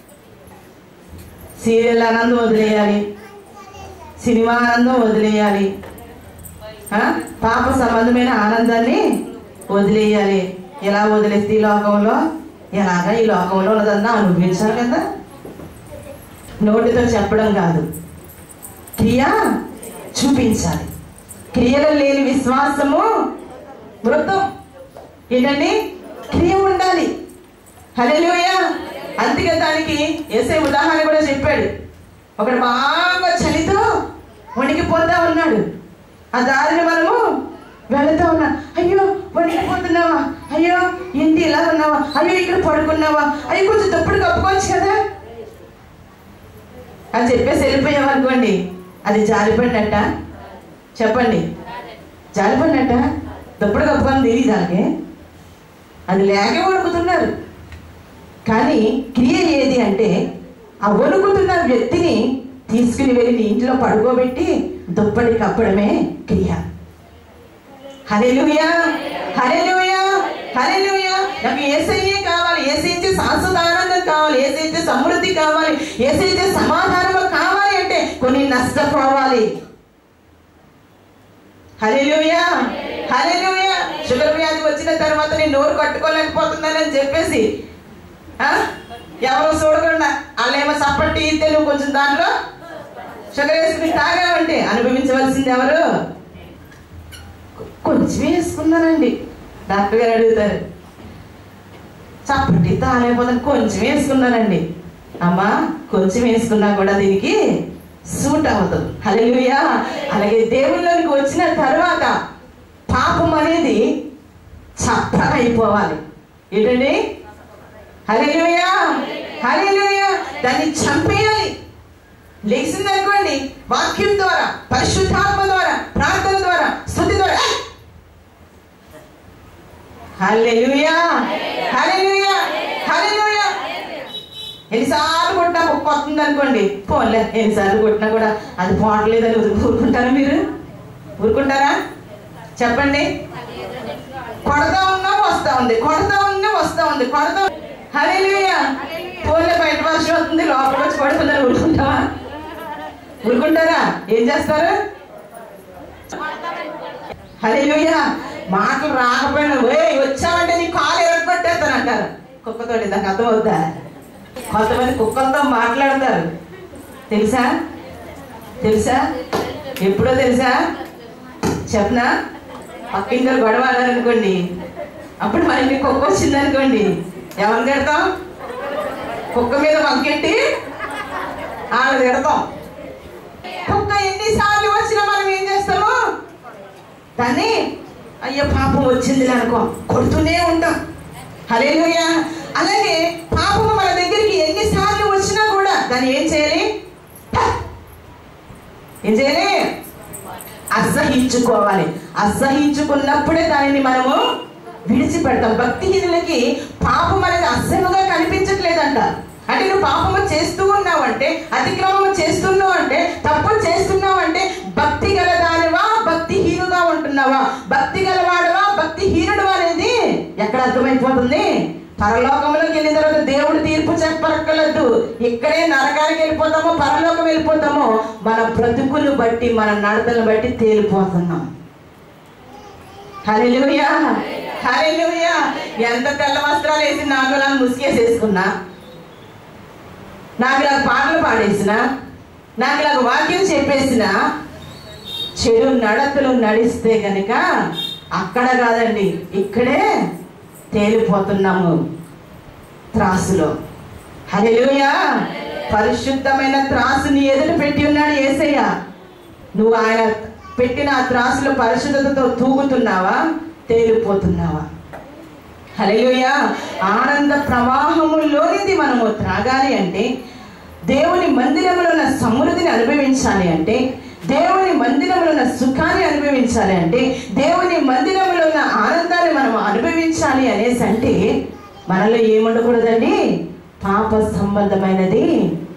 సీరియల్ ఆనందం వదిలేయాలి సినిమా ఆనందం వదిలేయాలి ఆ? పాప సంబంధమైన ఆనందాన్ని వదిలేయాలి ఎలా వదిలేస్తే ఈ లోకంలో ఎలాగా ఈ లోకంలో ఉన్నదంతా అనుభవించాలి కదా నోటితో చెప్పడం కాదు క్రియ చూపించాలి క్రియలు లేని విశ్వాసము మృతం ఏంటండి క్రియ ఉండాలి హల్లెలూయా అందుకే దానికి ఏసే ఉదాహరణ కూడా చెప్పాడు ఒకడు బాగా చలితో వణికిపోతా ఉన్నాడు ఆ దారిని మనము వెళుతా ఉన్నా అయ్యో వణికిపోతున్నావా అయ్యో ఇంటి ఇలా ఉన్నావా అయ్యో ఇక్కడ పడుకున్నావా అయ్యో కొంచెం తప్పుడు కప్పుకోవచ్చు కదా అని చెప్పేసి వెళ్ళిపోయాం అనుకోండి అది జారిపడినట్ట చెప్పండి జారిపడినట్ట తప్పుడు కప్పుకొని తెలియదు దానికి అది లేకే వణుకుతున్నారు కానీ క్రియ ఏది అంటే ఆ వణుకుతున్న వ్యక్తిని తీసుకుని వెళ్ళి నీ ఇంట్లో పడుకోబెట్టి దుప్పటి కప్పడమే క్రియ హల్లెలూయా హల్లెలూయా హల్లెలూయా నాకు ఏసయ్యే కావాలి ఏసైతే శాశ్వత ఆనందం కావాలి ఏసైతే సమృద్ధి కావాలి ఏసైతే సమాధానము కావాలి అంటే కొన్ని నష్టపోవాలి హల్లెలూయా హల్లెలూయా షుగర్ వ్యాధి వచ్చిన తర్వాత నేను నోరు కట్టుకోలేకపోతున్నానని చెప్పేసి ఆ? ఎవరు చూడకుండా వాళ్ళేమో సప్పటి ఇస్తే నువ్వు కొంచెం దాంట్లో షుగర్ వేసుకుని తాగావంటే అనుభవించవలసింది ఎవరు కొంచెం వేసుకున్నానండి డాక్టర్ గారు అడుగుతారు చప్పటి తాగలేకపోతాను కొంచెం వేసుకున్నానండి అమ్మా కొంచెం వేసుకున్నా కూడా దీనికి సూట్ అవుతుంది హల్లెలూయా అలాగే దేవుళ్ళలోకి వచ్చిన తర్వాత పాపం అనేది చప్పగా అయిపోవాలి ఏంటండి హల్లెలూయా హల్లెలూయా దాన్ని చంపేయాలి లేచింది అనుకోండి వాక్యం ద్వారా పరిశుద్ధాత్మ ద్వారా ప్రార్థన ద్వారా స్థుతి ద్వారా "ఏయ్!" హల్లెలూయా హల్లెలూయా హల్లెలూయా ఎన్నిసార్లు కొట్టినా ఉప్పు వస్తుంది అనుకోండి పోన్లే ఎన్నిసార్లు కొట్టినా కూడా అది పోవట్లేదని ఊరు- ఊరుకుంటారా మీరు ఊరుకుంటారా చెప్పండి కొడతా ఉన్నా వస్తా ఉంది కొడతా ఉన్నా వస్తా ఉంది కొడతా హల్లెలూయా పోన్లే బయట వర్షం వస్తుంది లోపల వచ్చి పడుతుందని ఊరుకుంటావా ఊరుకుంటారా ఏం చేస్తారు హల్లెలూయా మాటలు రాకపోయినా ఏ వచ్చావంటే నీ కాలు ఎరగొట్టేస్తాను అంటారు కుక్కతోటి దానికి అర్థం అవుతా కొంతమంది కుక్కలతో మాట్లాడతారు తెలుసా తెలుసా ఎప్పుడో తెలుసా చెప్పనా పక్కింట్లో గొడవ అనుకోండి అప్పుడు మరి మీకు కుక్క వచ్చింది అనుకోండి ఎవరిని తిడతాం కుక్క మీద వంకెట్టి వాళ్ళని తిడతాం కుక్క ఎన్నిసార్లు వచ్చినా మనం ఏం చేస్తాము దాన్ని అయ్యో పాపం వచ్చింది అనుకో కొడుతూనే ఉంటాం హల్లెలూయా అలాగే పాపము మన దగ్గరికి ఎన్నిసార్లు వచ్చినా కూడా దాన్ని ఏం చేయాలి హ! ఏం చేయాలి అసహించుకోవాలి అసహించుకున్నప్పుడే దానిని మనము విడిచిపెడతాం భక్తిహీనులకి పాపం అనేది అసహ్యముగా కనిపించట్లేదంట అంటే నువ్వు పాపము చేస్తూ ఉన్నావంటే అతిక్రమము చేస్తున్నావు అంటే తప్పు చేస్తున్నావు అంటే భక్తి గలదానివా భక్తిహీనుగా ఉంటున్నావా భక్తి గలవాడవా భక్తిహీనుడు అనేది ఎక్కడ అర్థమైపోతుంది పరలోకంలోకి వెళ్ళిన తర్వాత దేవుడు తీర్పు చెప్పక్కర్లేదు ఇక్కడే నరకానికి వెళ్ళిపోతామో పరలోకం వెళ్ళిపోతామో మన బ్రతుకులు బట్టి మన నడతలు బట్టి తేలిపోతున్నాం హల్లెలూయా హల్లెలూయా ఎంత తెల్ల వస్త్రాలు వేసి నాకు ఇలా ముసుగేసేసుకున్నా నాకు ఇలా పాటలు పాడేసిన నాకు ఇలా వాక్యం చెప్పేసిన చెడు నడతలు నడిస్తే గనుక అక్కడ కాదండి ఇక్కడే తేలిపోతున్నాము త్రాసులో హల్లెలూయా పరిశుద్ధమైన త్రాసుని ఎదుట పెట్టి ఉన్నాడు ఏసయ్య నువ్వు ఆయన పెట్టిన ఆ త్రాసులో పరిశుద్ధతతో తూగుతున్నావా తేలిపోతున్నావా హల్లెలూయా ఆనంద ప్రవాహములోనిది మనము త్రాగాలి అంటే దేవుని మందిరంలో ఉన్న సమృద్ధిని అనుభవించాలి అంటే దేవుని మందిరంలో ఉన్న సుఖాన్ని అనుభవించాలి అంటే దేవుని మందిరంలో ఉన్న ఆనందాన్ని మనం అనుభవించాలి అనేసి అంటే మనలో ఏముండకూడదండి పాప సంబంధమైనది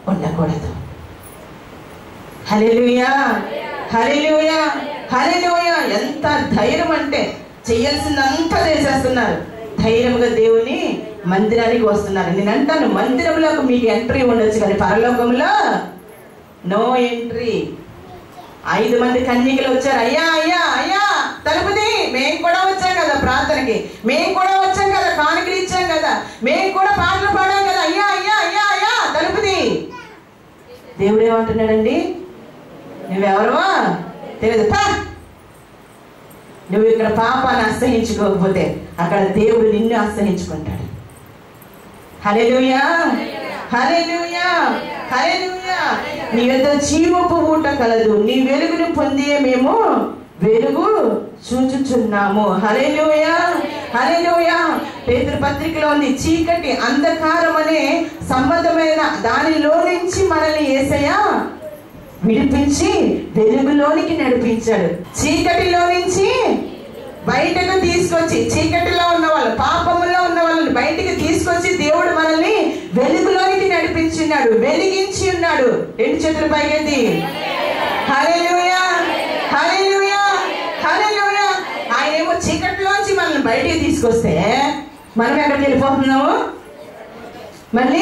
ఉండకూడదు హల్లెలూయా హల్లెలూయా హల్లెలూయా ఎంత ధైర్యం అంటే చేయాల్సిందంతా చేసేస్తున్నారు ధైర్యంగా దేవుని మందిరానికి వస్తున్నారు నేను అంటాను మందిరంలోకి మీకు ఎంట్రీ ఉండొచ్చు కానీ పరలోకంలో నో ఎంట్రీ ఐదు మంది కన్యకలు వచ్చారు అయ్యా అయ్యా అయ్యా తలుపుది మేము కూడా వచ్చాం కదా ప్రార్థనకి మేము కూడా వచ్చాం కదా కానుకలు ఇచ్చాం కదా మేము కూడా పాటలు పాడాం కదా అయ్యా అయ్యా అయ్యా అయ్యా తలుపుది దేవుడు ఏమంటున్నాడండి నువ్వెవరవా తెలియదు పా నువ్వు ఇక్కడ పాపాన్ని అసహించుకోకపోతే అక్కడ దేవుడు నిన్ను అసహించుకుంటాడు హల్లెలూయా హల్లెలూయా హల్లెలూయా నీ యొక్క జీవపు ఊట కలదు నీ వెలుగును పొందే మేము వెలుగు చూచుచున్నాము హల్లెలూయా హల్లెలూయా పేతురు పత్రికలో ఉంది చీకటి అంధకారం అనే సంబంధమైన దానిలో నుంచి మనల్ని ఏసయ్యా విడిపించి వెలుగులోనికి నడిపించాడు చీకటిలో నుంచి బయటకు తీసుకొచ్చి చీకటిలో ఉన్న వాళ్ళు పాపములో ఉన్న వాళ్ళని బయటికి తీసుకొచ్చి దేవుడు మనల్ని వెలుగులోనికి నడిపించున్నాడు వెలిగించి ఉన్నాడు రెండు చేతులు పైకెత్తి హల్లెలూయా హల్లెలూయా హల్లెలూయా ఆయన ఏమో చీకటిలోంచి మనల్ని బయటికి తీసుకొస్తే మనం ఎక్కడికి వెళ్ళిపోతున్నాము మళ్ళీ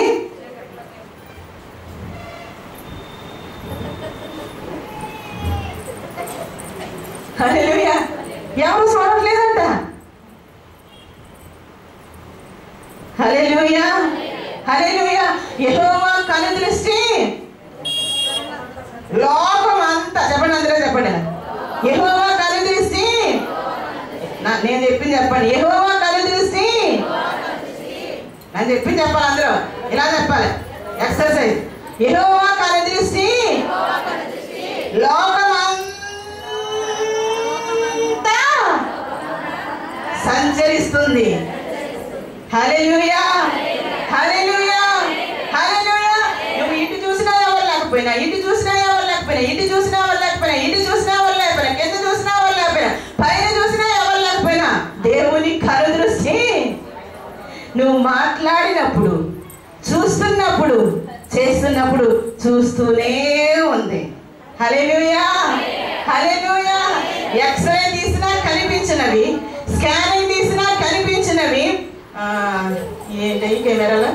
హల్లెలూయా ఎవరు చూడట్లేదంట హల్లెలూయా హల్లెలూయా యెహోవా కను దృష్టి లోకం అంతా చెప్పండి అందరూ చెప్పండి యెహోవా కను దృష్టి నా- నేను చెప్పింది చెప్పండి యెహోవా కను దృష్టి నేను చెప్పింది చెప్పాలి అందరూ ఇలా చెప్పాలి ఎక్సర్సైజ్ యెహోవా కను దృష్టి లోకం అంతా సంచరిస్తుంది హల్లెలూయా హల్లెలూయా హల్లెలూయా నువ్వు ఇటు చూసినా ఎవరు లేకపోయినా ఇటు చూసినా ఎవరు లేకపోయినా ఇటు చూసినా ఎవరు లేకపోయినా ఇటు చూసినా ఎవరు లేకపోయినా కింద చూసినా ఎవరు లేకపోయినా పైన చూసినా ఎవరు లేకపోయినా దేవుని కరు దృష్టి నువ్వు మాట్లాడినప్పుడు చూస్తున్నప్పుడు చేస్తున్నప్పుడు చూస్తూనే ఉంది హల్లెలూయా హల్లెలూయా ఎక్స్రే తీసినా కనిపించినవి స్కానింగ్ తీసినా కనిపించినవి ఆ, ఏంటి కెమెరాలు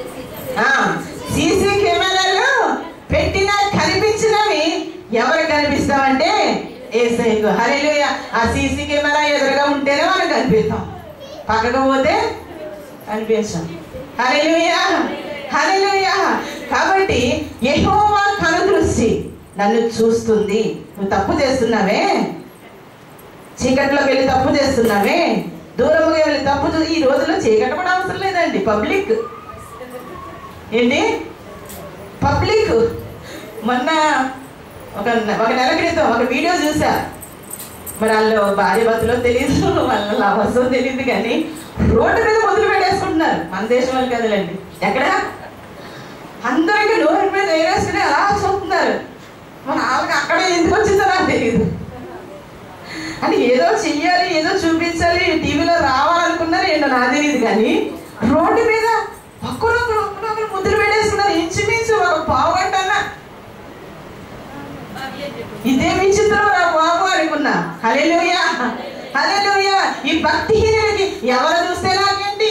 సీసీ కెమెరాలు పెట్టినా కనిపించినవి ఎవరు కనిపిస్తామంటే ఏసైకు హల్లెలూయ ఆ సీసీ కెమెరా ఎదురుగా ఉంటేనే మనం కనిపిస్తాం పక్కకు పోతే కనిపించాం హల్లెలూయా హల్లెలూయా కాబట్టి యెహోవా కనుదృష్టి నన్ను చూస్తుంది నువ్వు తప్పు చేస్తున్నావే చీకట్లోకి వెళ్ళి తప్పు చేస్తున్నావే దూరంగా వెళ్ళి తప్పు చూ- ఈ రోజుల్లో చీకటి కూడా అవసరం లేదండి పబ్లిక్ ఏంటి పబ్లిక్ మొన్న ఒక ఒక నెల క్రితం ఒక వీడియో చూసా మరి వాళ్ళు భార్య భర్తలో తెలియదు వాళ్ళ లవర్స్ తెలియదు కానీ రోడ్డు మీద మొదలు పెట్టేసుకుంటున్నారు మన దేశం వాళ్ళు కదలండి ఎక్కడ అందరికీ నోరు మీద వేసుకుని అలా చూస్తున్నారు మన వాళ్ళకి అక్కడ ఎందుకు వచ్చిందో నాకు తెలియదు అని ఏదో చెయ్యాలి ఏదో చూపించాలి టీవీలో రావాలనుకున్నారు ఏంటో నాకు తెలియదు కానీ రోడ్డు మీద ఒక్కరొకరు ఒక్కరొకరు ముద్దులు పెట్టేసుకున్నారు ఇంచుమించు ఒక పావు గంట అన్నా ఇదే విచిత్రం రా బాబు అనుకున్నా హల్లెలూయా హల్లెలూయా ఈ భక్తిహీనులకి ఎవరు చూస్తే నాకేంటి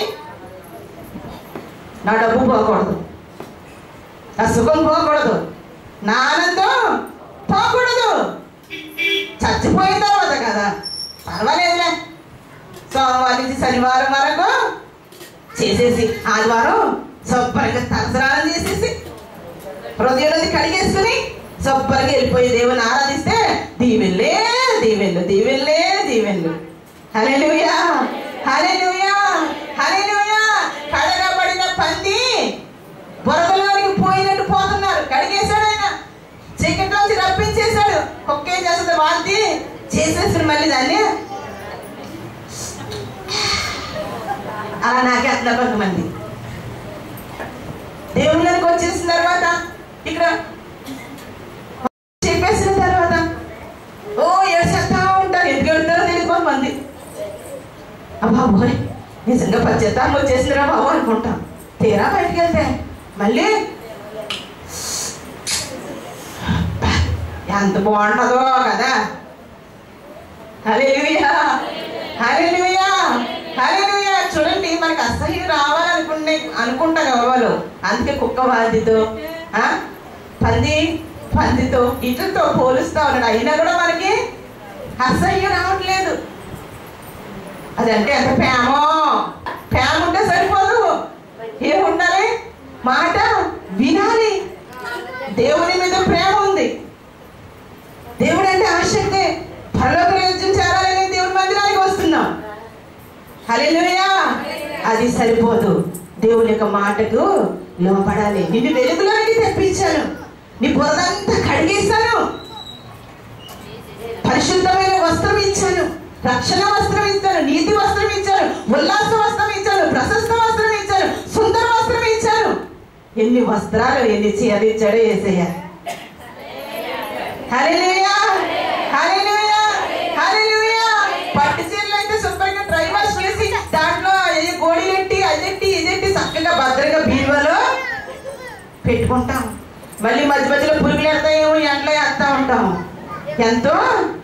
నా డబ్బు పోకూడదు నా సుఖం పోకూడదు నా ఆనందం పోకూడదు చచ్చిపోయిన తర్వాత కదా పర్వాలేదులే సోమవారం నుంచి శనివారం వరకు చేసేసి ఆదివారం శుభ్రంగా తలసరాలు చేసేసి హృదయంలోది కడిగేసుకుని శుభ్రంగా వెళ్ళిపోయి దేవుని ఆరాధిస్తే దీవెళ్ళే దీవెళ్ళు దీవెళ్ళే దీవెళ్ళు హల్లెలూయా హల్లెలూయా హల్లెలూయా కడగబడిన పంది బురదలోనికి పోయినట్టు పోతున్నారు కడిగేశాడు ఆయన చీకట్లోంచి రప్పించేశాడు కుక్కేం చేస్తుంది వాంతి చేసేసాడు మళ్ళీ దాన్ని అలా నాకేస్తున్నారు కొంతమంది దేవుళ్ళకి వచ్చేసిన తర్వాత ఇక్కడ చెప్పేసిన తర్వాత ఓ ఏడ్చేస్తా ఉంటారు ఎందుకు ఉంటారో తెలియదు కొంతమంది అబ్బా బాయ్ నిజంగా పచ్చత్తాం వచ్చేసిందిరా బాబు అనుకుంటాం తీరా బయటికి వెళ్తే మళ్ళీ ఎంత బాగుంటుందో కదా హల్లెలూయా హల్లెలూయా హల్లెలూయా చూడండి మనకి అసహ్యం రావాలనుకునే అనుకుంటారు ఎవరు అందుకే కుక్క బాధితో ఆ? పంది పందితో ఇటుతో పోలుస్తా ఉన్నాడు అయినా కూడా మనకి అసహ్యం రావట్లేదు అదంటే ఎంత ప్రేమో ప్రేమ ఉంటే సరిపోదు ఏముండాలి మాట వినాలి దేవుని మీద ప్రేమ ఉంది దేవుడు అంటే ఆసక్తి పరలోక రాజ్యం చేరాలని దేవుని మందిరానికి వస్తున్నాం హల్లెలూయా అది సరిపోదు దేవుని యొక్క మాటకు లోపడాలి నిన్ను వెలుగులోకి తెప్పించాను నీ బురదంతా కడిగేశాను పరిశుద్ధమైన వస్త్రం ఇచ్చాను రక్షణ వస్త్రం ఇచ్చాను నీతి వస్త్రం ఇచ్చాను ఉల్లాస వస్త్రం ఇచ్చాను ప్రశస్త వస్త్రం ఇచ్చాను సుందర వస్త్రం ఇచ్చాను ఎన్ని వస్త్రాలు ఎన్ని చీరలు ఇచ్చాడో ఏసయ్య హల్లెలూయా హల్లెలూయా హల్లెలూయా పట్టు చీరలు అయితే శుభ్రంగా డ్రై వాష్ చేసి దాంట్లో ఏ గోడీలెట్టి అదెట్టి ఇదెట్టి చక్కగా భద్రంగా బీరువాలో పెట్టుకుంటాం మళ్ళీ మధ్య మధ్యలో పురుగులు ఎడతాయేమో ఎండలో వేస్తా ఉంటాం ఎంతో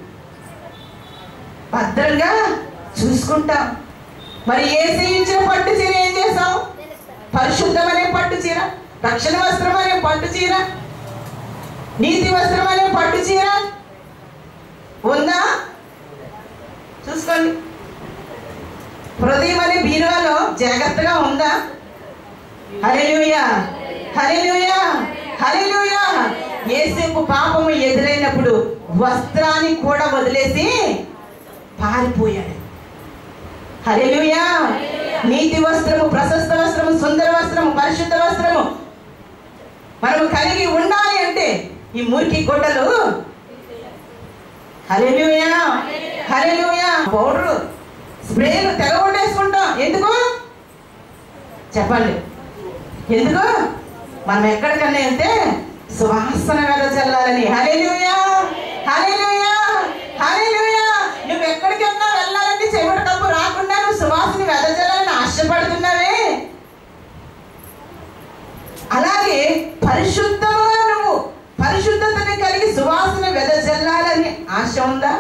భద్రంగా చూసుకుంటాం మరి ఏ ఇచ్చిన పట్టు చీర ఏం చేసాం పరిశుద్ధమనే పట్టు చీర రక్షణ వస్త్రం అనే పట్టు చీర నీతి వస్త్రం అనే పట్టు చీర ఉందా చూసుకోండి హృదయం అనే బీరువాలో జాగ్రత్తగా ఉందా హల్లెలూయా హల్లెలూయా హల్లెలూయా యేసుకు పాపము ఎదురైనప్పుడు వస్త్రాన్ని కూడా వదిలేసి పారిపోయాడు హల్లెలూయా నీతి వస్త్రము ప్రశస్త వస్త్రము సుందర వస్త్రము పరిశుద్ధ వస్త్రము మనము కలిగి ఉండాలి అంటే ఈ మురికి గుడ్డలు హల్లెలూయా హల్లెలూయా పౌడర్ స్ప్రేలు తెగొట్టేసుకుంటాం ఎందుకు చెప్పండి ఎందుకు మనం ఎక్కడికన్నా వెళ్తే సువాసన వెదజల్లాలని హల్లెలూయా హల్లెలూయా హల్లెలూయా నువ్వు ఎక్కడికన్నా వెళ్ళాలంటే చెమట కప్పు రాకుండా నువ్వు సువాసన వెదజల్లాలని ఆశపడుతున్నావే అలాగే పరిశుద్ధముగా నువ్వు పరిశుద్ధతని కలిగి సువాసన వెదజల్లాలని ఆశ ఉందా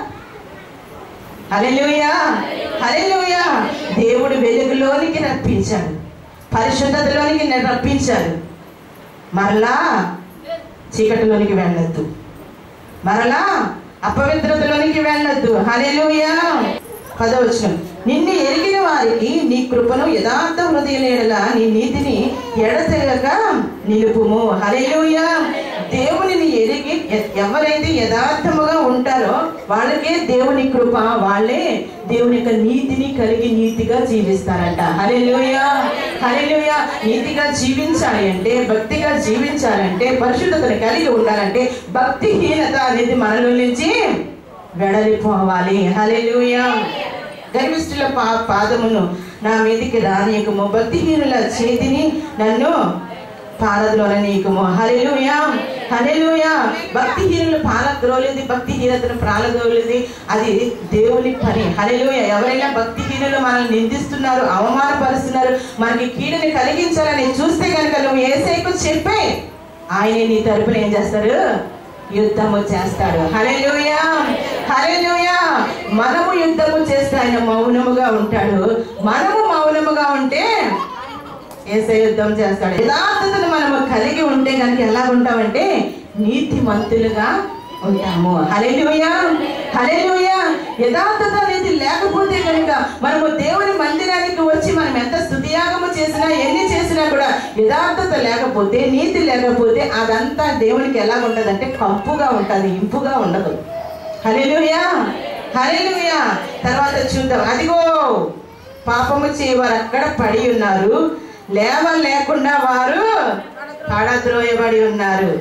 హల్లెలూయా హల్లెలూయా దేవుడు వెలుగులోనికి రప్పించాడు పరిశుద్ధతలోనికి న- రప్పించాడు మరలా చీకటిలోనికి వెళ్ళొద్దు మరలా అపవిత్రతలోనికి వెళ్ళొద్దు హల్లెలూయా పదవచనం నిన్ను ఎరిగిన వారికి నీ కృపను యథార్థ హృదయలేడలా నీ నీతిని ఎడతెగక నిలుపుము హల్లెలూయా దేవునిని ఎరిగి ఎ- ఎవరైతే యథార్థముగా ఉంటారో వాళ్ళకే దేవుని కృప వాళ్ళే దేవుని యొక్క నీతిని కలిగి నీతిగా జీవిస్తారంట హల్లెలూయా హల్లెలూయా నీతిగా జీవించాలి అంటే భక్తిగా జీవించాలంటే పరిశుద్ధతను కలిగి ఉండాలంటే భక్తిహీనత అనేది మనలో నుంచి వెడలిపోవాలి హల్లెలూయా గర్విష్ఠుల పా పాదమును నా మీదికి రానియకము భక్తిహీనుల చేతిని నన్ను పారద్రోల నీకము హల్లెలూయా హల్లెలూయా భక్తిహీనులు పాలద్రోలింది భక్తిహీనతను ప్రాలద్రోలింది అది దేవుని పని హల్లెలూయా ఎవరైనా భక్తిహీనులు మనల్ని నిందిస్తున్నారు అవమానపరుస్తున్నారు మనకి కీడుని కలిగించాలని చూస్తే కనుక నువ్వు ఏసైకు చెప్పే ఆయనే నీ తరపున ఏం చేస్తారు యుద్ధము చేస్తాడు హల్లెలూయా హల్లెలూయా మనము యుద్ధము చేస్తే ఆయన మౌనముగా ఉంటాడు మనము మౌనముగా ఉంటే ఏసే యుద్ధం చేస్తాడు యథార్థతను మనము కలిగి ఉంటే కనుక ఎలా ఉంటామంటే నీతిమంతులుగా ఉంటాము హల్లెలూయా హల్లెలూయా యథార్థత అనేది లేకపోతే కనుక మనము దేవుని మందిరానికి వచ్చి మనం ఎంత స్తుతియాగము చేసినా ఎన్ని చేసినా కూడా యథార్థత లేకపోతే నీతి లేకపోతే అదంతా దేవునికి ఎలా ఉంటదంటే కంపుగా ఉంటది ఇంపుగా ఉండదు హల్లెలూయా హల్లెలూయా తర్వాత చూద్దాం అదిగో పాపము చేయవారు అక్కడ పడి ఉన్నారు లేవ లేకుండా వారు పడద్రోయబడి ఉన్నారు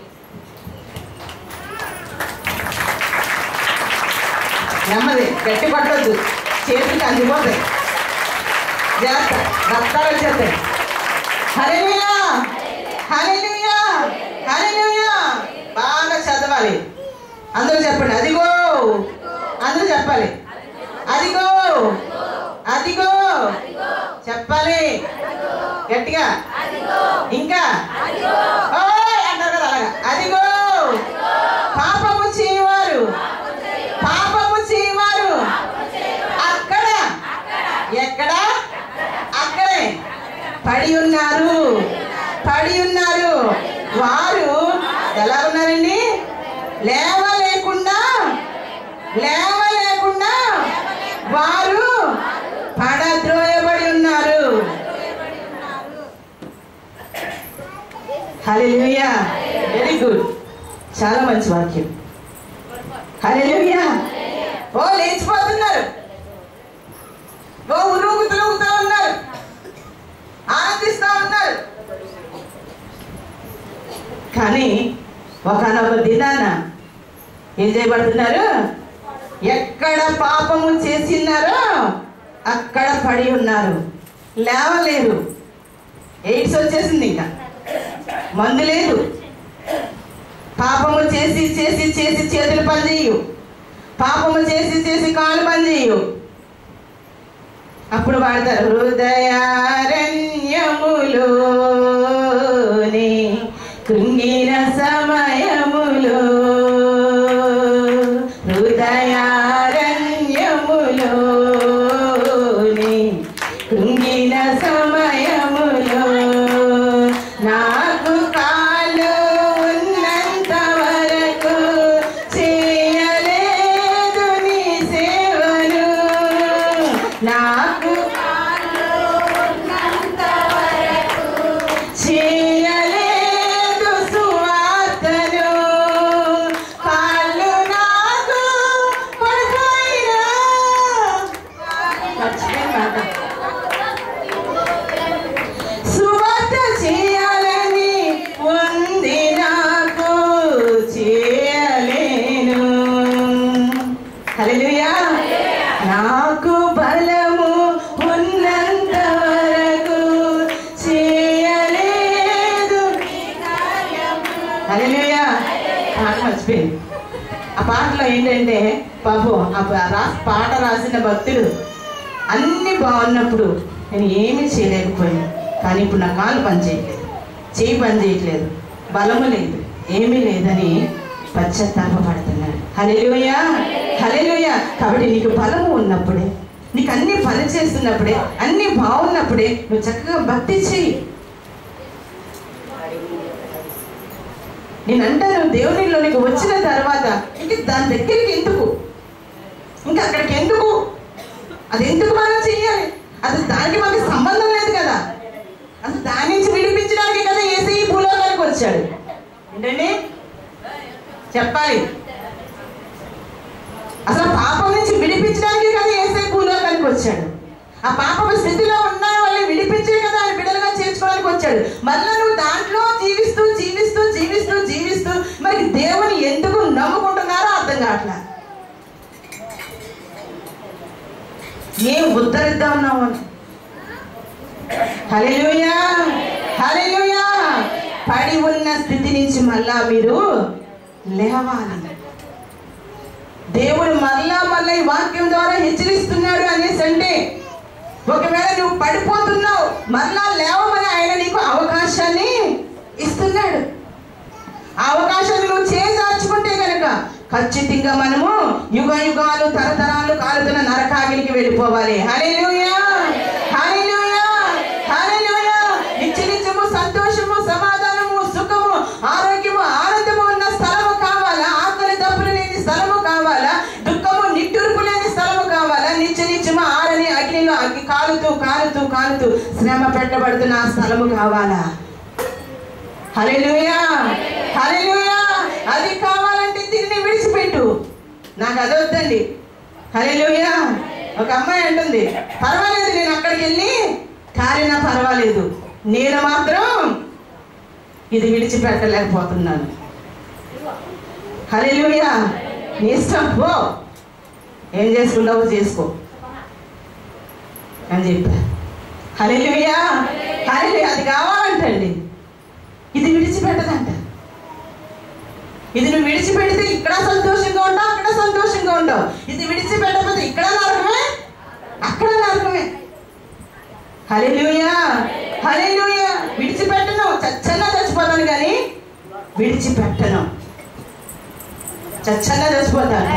నెమ్మది గట్టి పట్టొద్దు చేతికి అందిపోతాయి జాగ్రత్త రక్తాలు వచ్చేస్తాయి హల్లెలూయా హల్లెలూయా హల్లెలూయా బాగా చదవాలి అందరూ చెప్పండి అదిగో అందరూ చెప్పాలి అదిగో అదిగో చెప్పాలి గట్టిగా ఇంకా ఓయ్ అంటారు కదా అలాగా అదిగో పాపము పడి ఉన్నారు పడి ఉన్నారు వారు ఎలా ఉన్నారండి లేవ లేకుండా లేవ లేకుండా వారు పడద్రోయబడి ఉన్నారు హల్లెలూయా వెరీ గుడ్ చాలా మంచి వాక్యం హల్లెలూయా ఓ లేచిపోతున్నారు ఓ ఉరుగు తిరుగుతూ ఉన్నారు ఆనందిస్తూ ఉన్నారు కానీ ఒకనొక దినాన ఏం చేయబడుతున్నారు ఎక్కడ పాపము చేసినారో అక్కడ పడి ఉన్నారు లేవలేరు ఎయిడ్స్ వచ్చేసింది ఇంకా మందు లేదు పాపము చేసి చేసి చేసి చేతులు పనిచేయు పాపము చేసి చేసి కాలు పనిచేయు అప్పుడు వాడతారు హృదయారణ్యములోని కృంగిన సమయములో హృదయారణ్యములోని కృంగిన సమయములో నాకు కాలు ఉన్నంత వరకు చేయలేదు నీ సేవలు నాకు చేయలేదు సువార్తను కాళ్ళు నాకు పడిపోయినా మర్చిపోయిన మాట. సువార్త చేయాలని ఉంది నాకు చేయలేను హల్లెలూయా నాకు బలము ఉన్నంత వరకు చేయలేదు హల్లెలూయా పాట మర్చిపోయింది ఆ పాటలో ఏంటంటే పాపం ఆ పా- రా- పాట రాసిన భక్తుడు అన్ని బాగున్నప్పుడు నేను ఏమీ చేయలేకపోయాను కానీ ఇప్పుడు నా కాలు పని చేయట్లేదు చేయి పని చేయట్లేదు బలము లేదు ఏమీ లేదని పశ్చాత్తాపడుతున్నాడు హలెలుయా హలెలుయా కాబట్టి నీకు బలము ఉన్నప్పుడే నీకు అన్ని పని చేస్తున్నప్పుడే అన్ని బాగున్నప్పుడే నువ్వు చక్కగా భక్తి చేయి నేను అంటాను దేవునిలోనికి వచ్చిన తర్వాత ఇంక దాని దగ్గరికి ఎందుకు ఇంకా అక్కడికి ఎందుకు అది ఎందుకు మనం చెయ్యాలి అసలు దానికి మనకి సంబంధం లేదు కదా అసలు దాని నుంచి విడిపించడానికి కదా ఏసీ ఈ భూలోకానికి వచ్చాడు ఏంటండి చెప్పాలి అసలు పాపం నుంచి విడిపించడానికి కదా ఏసై భూలోకానికి వచ్చాడు ఆ పాపం స్థితిలో ఉన్న వాళ్ళని విడిపించే కదా ఆయన బిడ్డలుగా చేర్చుకోవడానికి వచ్చాడు మళ్ళీ నువ్వు దాంట్లో జీవిస్తూ జీవిస్తూ జీవిస్తూ జీవిస్తూ మరి దేవుని ఎందుకు నమ్ముకుంటున్నారో అర్థం కావట్లా ఏం ఉద్ధరిద్దా ఉన్నావు అని హల్లెలూయా హల్లెలూయా పడి ఉన్న స్థితి నుంచి మళ్ళా మీరు లేవాలి దేవుడు మళ్ళా మళ్ళా ఈ వాక్యం ద్వారా హెచ్చరిస్తున్నాడు అనేసి అంటే ఒకవేళ నువ్వు పడిపోతున్నావు మళ్ళా లేవమని ఆయన నీకు అవకాశాన్ని ఇస్తున్నాడు ఆ అవకాశాన్ని నువ్వు చేజార్చుకుంటే కనుక ఖచ్చితంగా మనము యుగ యుగాలు తరతరాలు కాలుతున్న నరకాగిలికి వెళ్ళిపోవాలి హల్లెలూయా హల్లెలూయా హల్లెలూయా నిత్య నిత్యము సంతోషము సమాధానము సుఖము ఆరోగ్యము ఆనందము ఉన్న స్థలము కావాలా ఆకలి తప్పులు లేని స్థలము కావాలా దుఃఖము నిట్టూర్పు లేని స్థలము కావాలా నిత్య నిత్యము ఆరని అగ్నిలో అగ్ని కాలుతూ కాలుతూ కాలుతూ శ్రమ పెట్టబడుతున్న ఆ స్థలము కావాలా హల్లెలూయా హల్లెలూయా అది కావాలంటే దీన్ని విడిచిపెట్టు నాకు అది వద్దండి హల్లెలూయా ఒక అమ్మాయి అంటుంది పర్వాలేదు నేను అక్కడికి వెళ్ళి కాలినా పర్వాలేదు నేను మాత్రం ఇది విడిచిపెట్టలేకపోతున్నాను హల్లెలూయా నీ ఇష్టం పో ఏం చేసుకుంటావో చేసుకో అని చెప్పా హల్లెలూయా హల్లెలూయా అది కావాలంటండి ఇది విడిచిపెట్టదంట ఇది నువ్వు విడిచిపెడితే ఇక్కడ సంతోషంగా ఉంటావు అక్కడ సంతోషంగా ఉండవు ఇది విడిచిపెట్టకపోతే ఇక్కడ నరకమే అక్కడ నరకమే హల్లెలూయా హల్లెలూయా విడిచిపెట్టను చచ్చన్నా చచ్చిపోతాను కానీ విడిచిపెట్టను చచ్చన్నా చచ్చిపోతాను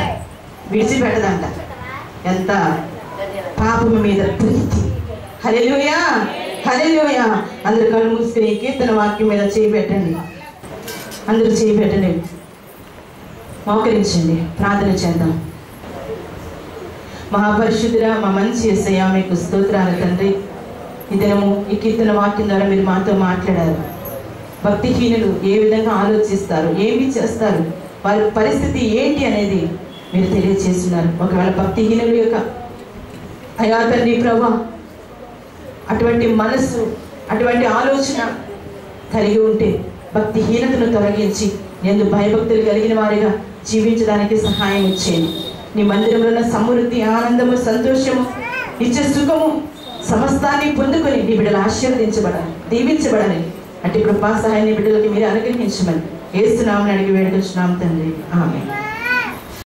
విడిచిపెట్టదంట ఎంత పాపము మీద ప్రీతి హల్లెలూయా హల్లెలూయ అందరు కళ్ళు మూసుకుని ఈ కీర్తన వాక్యం మీద చేయి పెట్టండి అందరూ చేయి పెట్టండి మోకరించండి ప్రార్థన చేద్దాం మహాపరిశుద్ధురా మా మంచి ఎస్సయ్యా మీకు స్తోత్రాలు తండ్రి ఈ దినము ఈ కీర్తన వాక్యం ద్వారా మీరు మాతో మాట్లాడారు భక్తిహీనులు ఏ విధంగా ఆలోచిస్తారు ఏమి చేస్తారు వారి పరిస్థితి ఏంటి అనేది మీరు తెలియజేస్తున్నారు ఒకవేళ భక్తిహీనుల యొక్క అయా తండ్రి ప్రభా అటువంటి మనస్సు అటువంటి ఆలోచన కలిగి ఉంటే భక్తిహీనతను తొలగించి ఎందు భయభక్తులు కలిగిన వారిగా జీవించడానికి సహాయం ఇచ్చేయండి నీ మందిరంలో ఉన్న సమృద్ధి ఆనందము సంతోషము నిత్య సుఖము సమస్తాన్ని పొందుకొని నీ బిడ్డలు ఆశీర్వదించబడాలి దీవించబడాలి అంటే కృపా సహాయాన్ని బిడ్డలకి మీరు అనుగ్రహించమని ఏస్తున్నామని అడిగి వేడుకొచ్చున్నాం తండ్రి ఆమె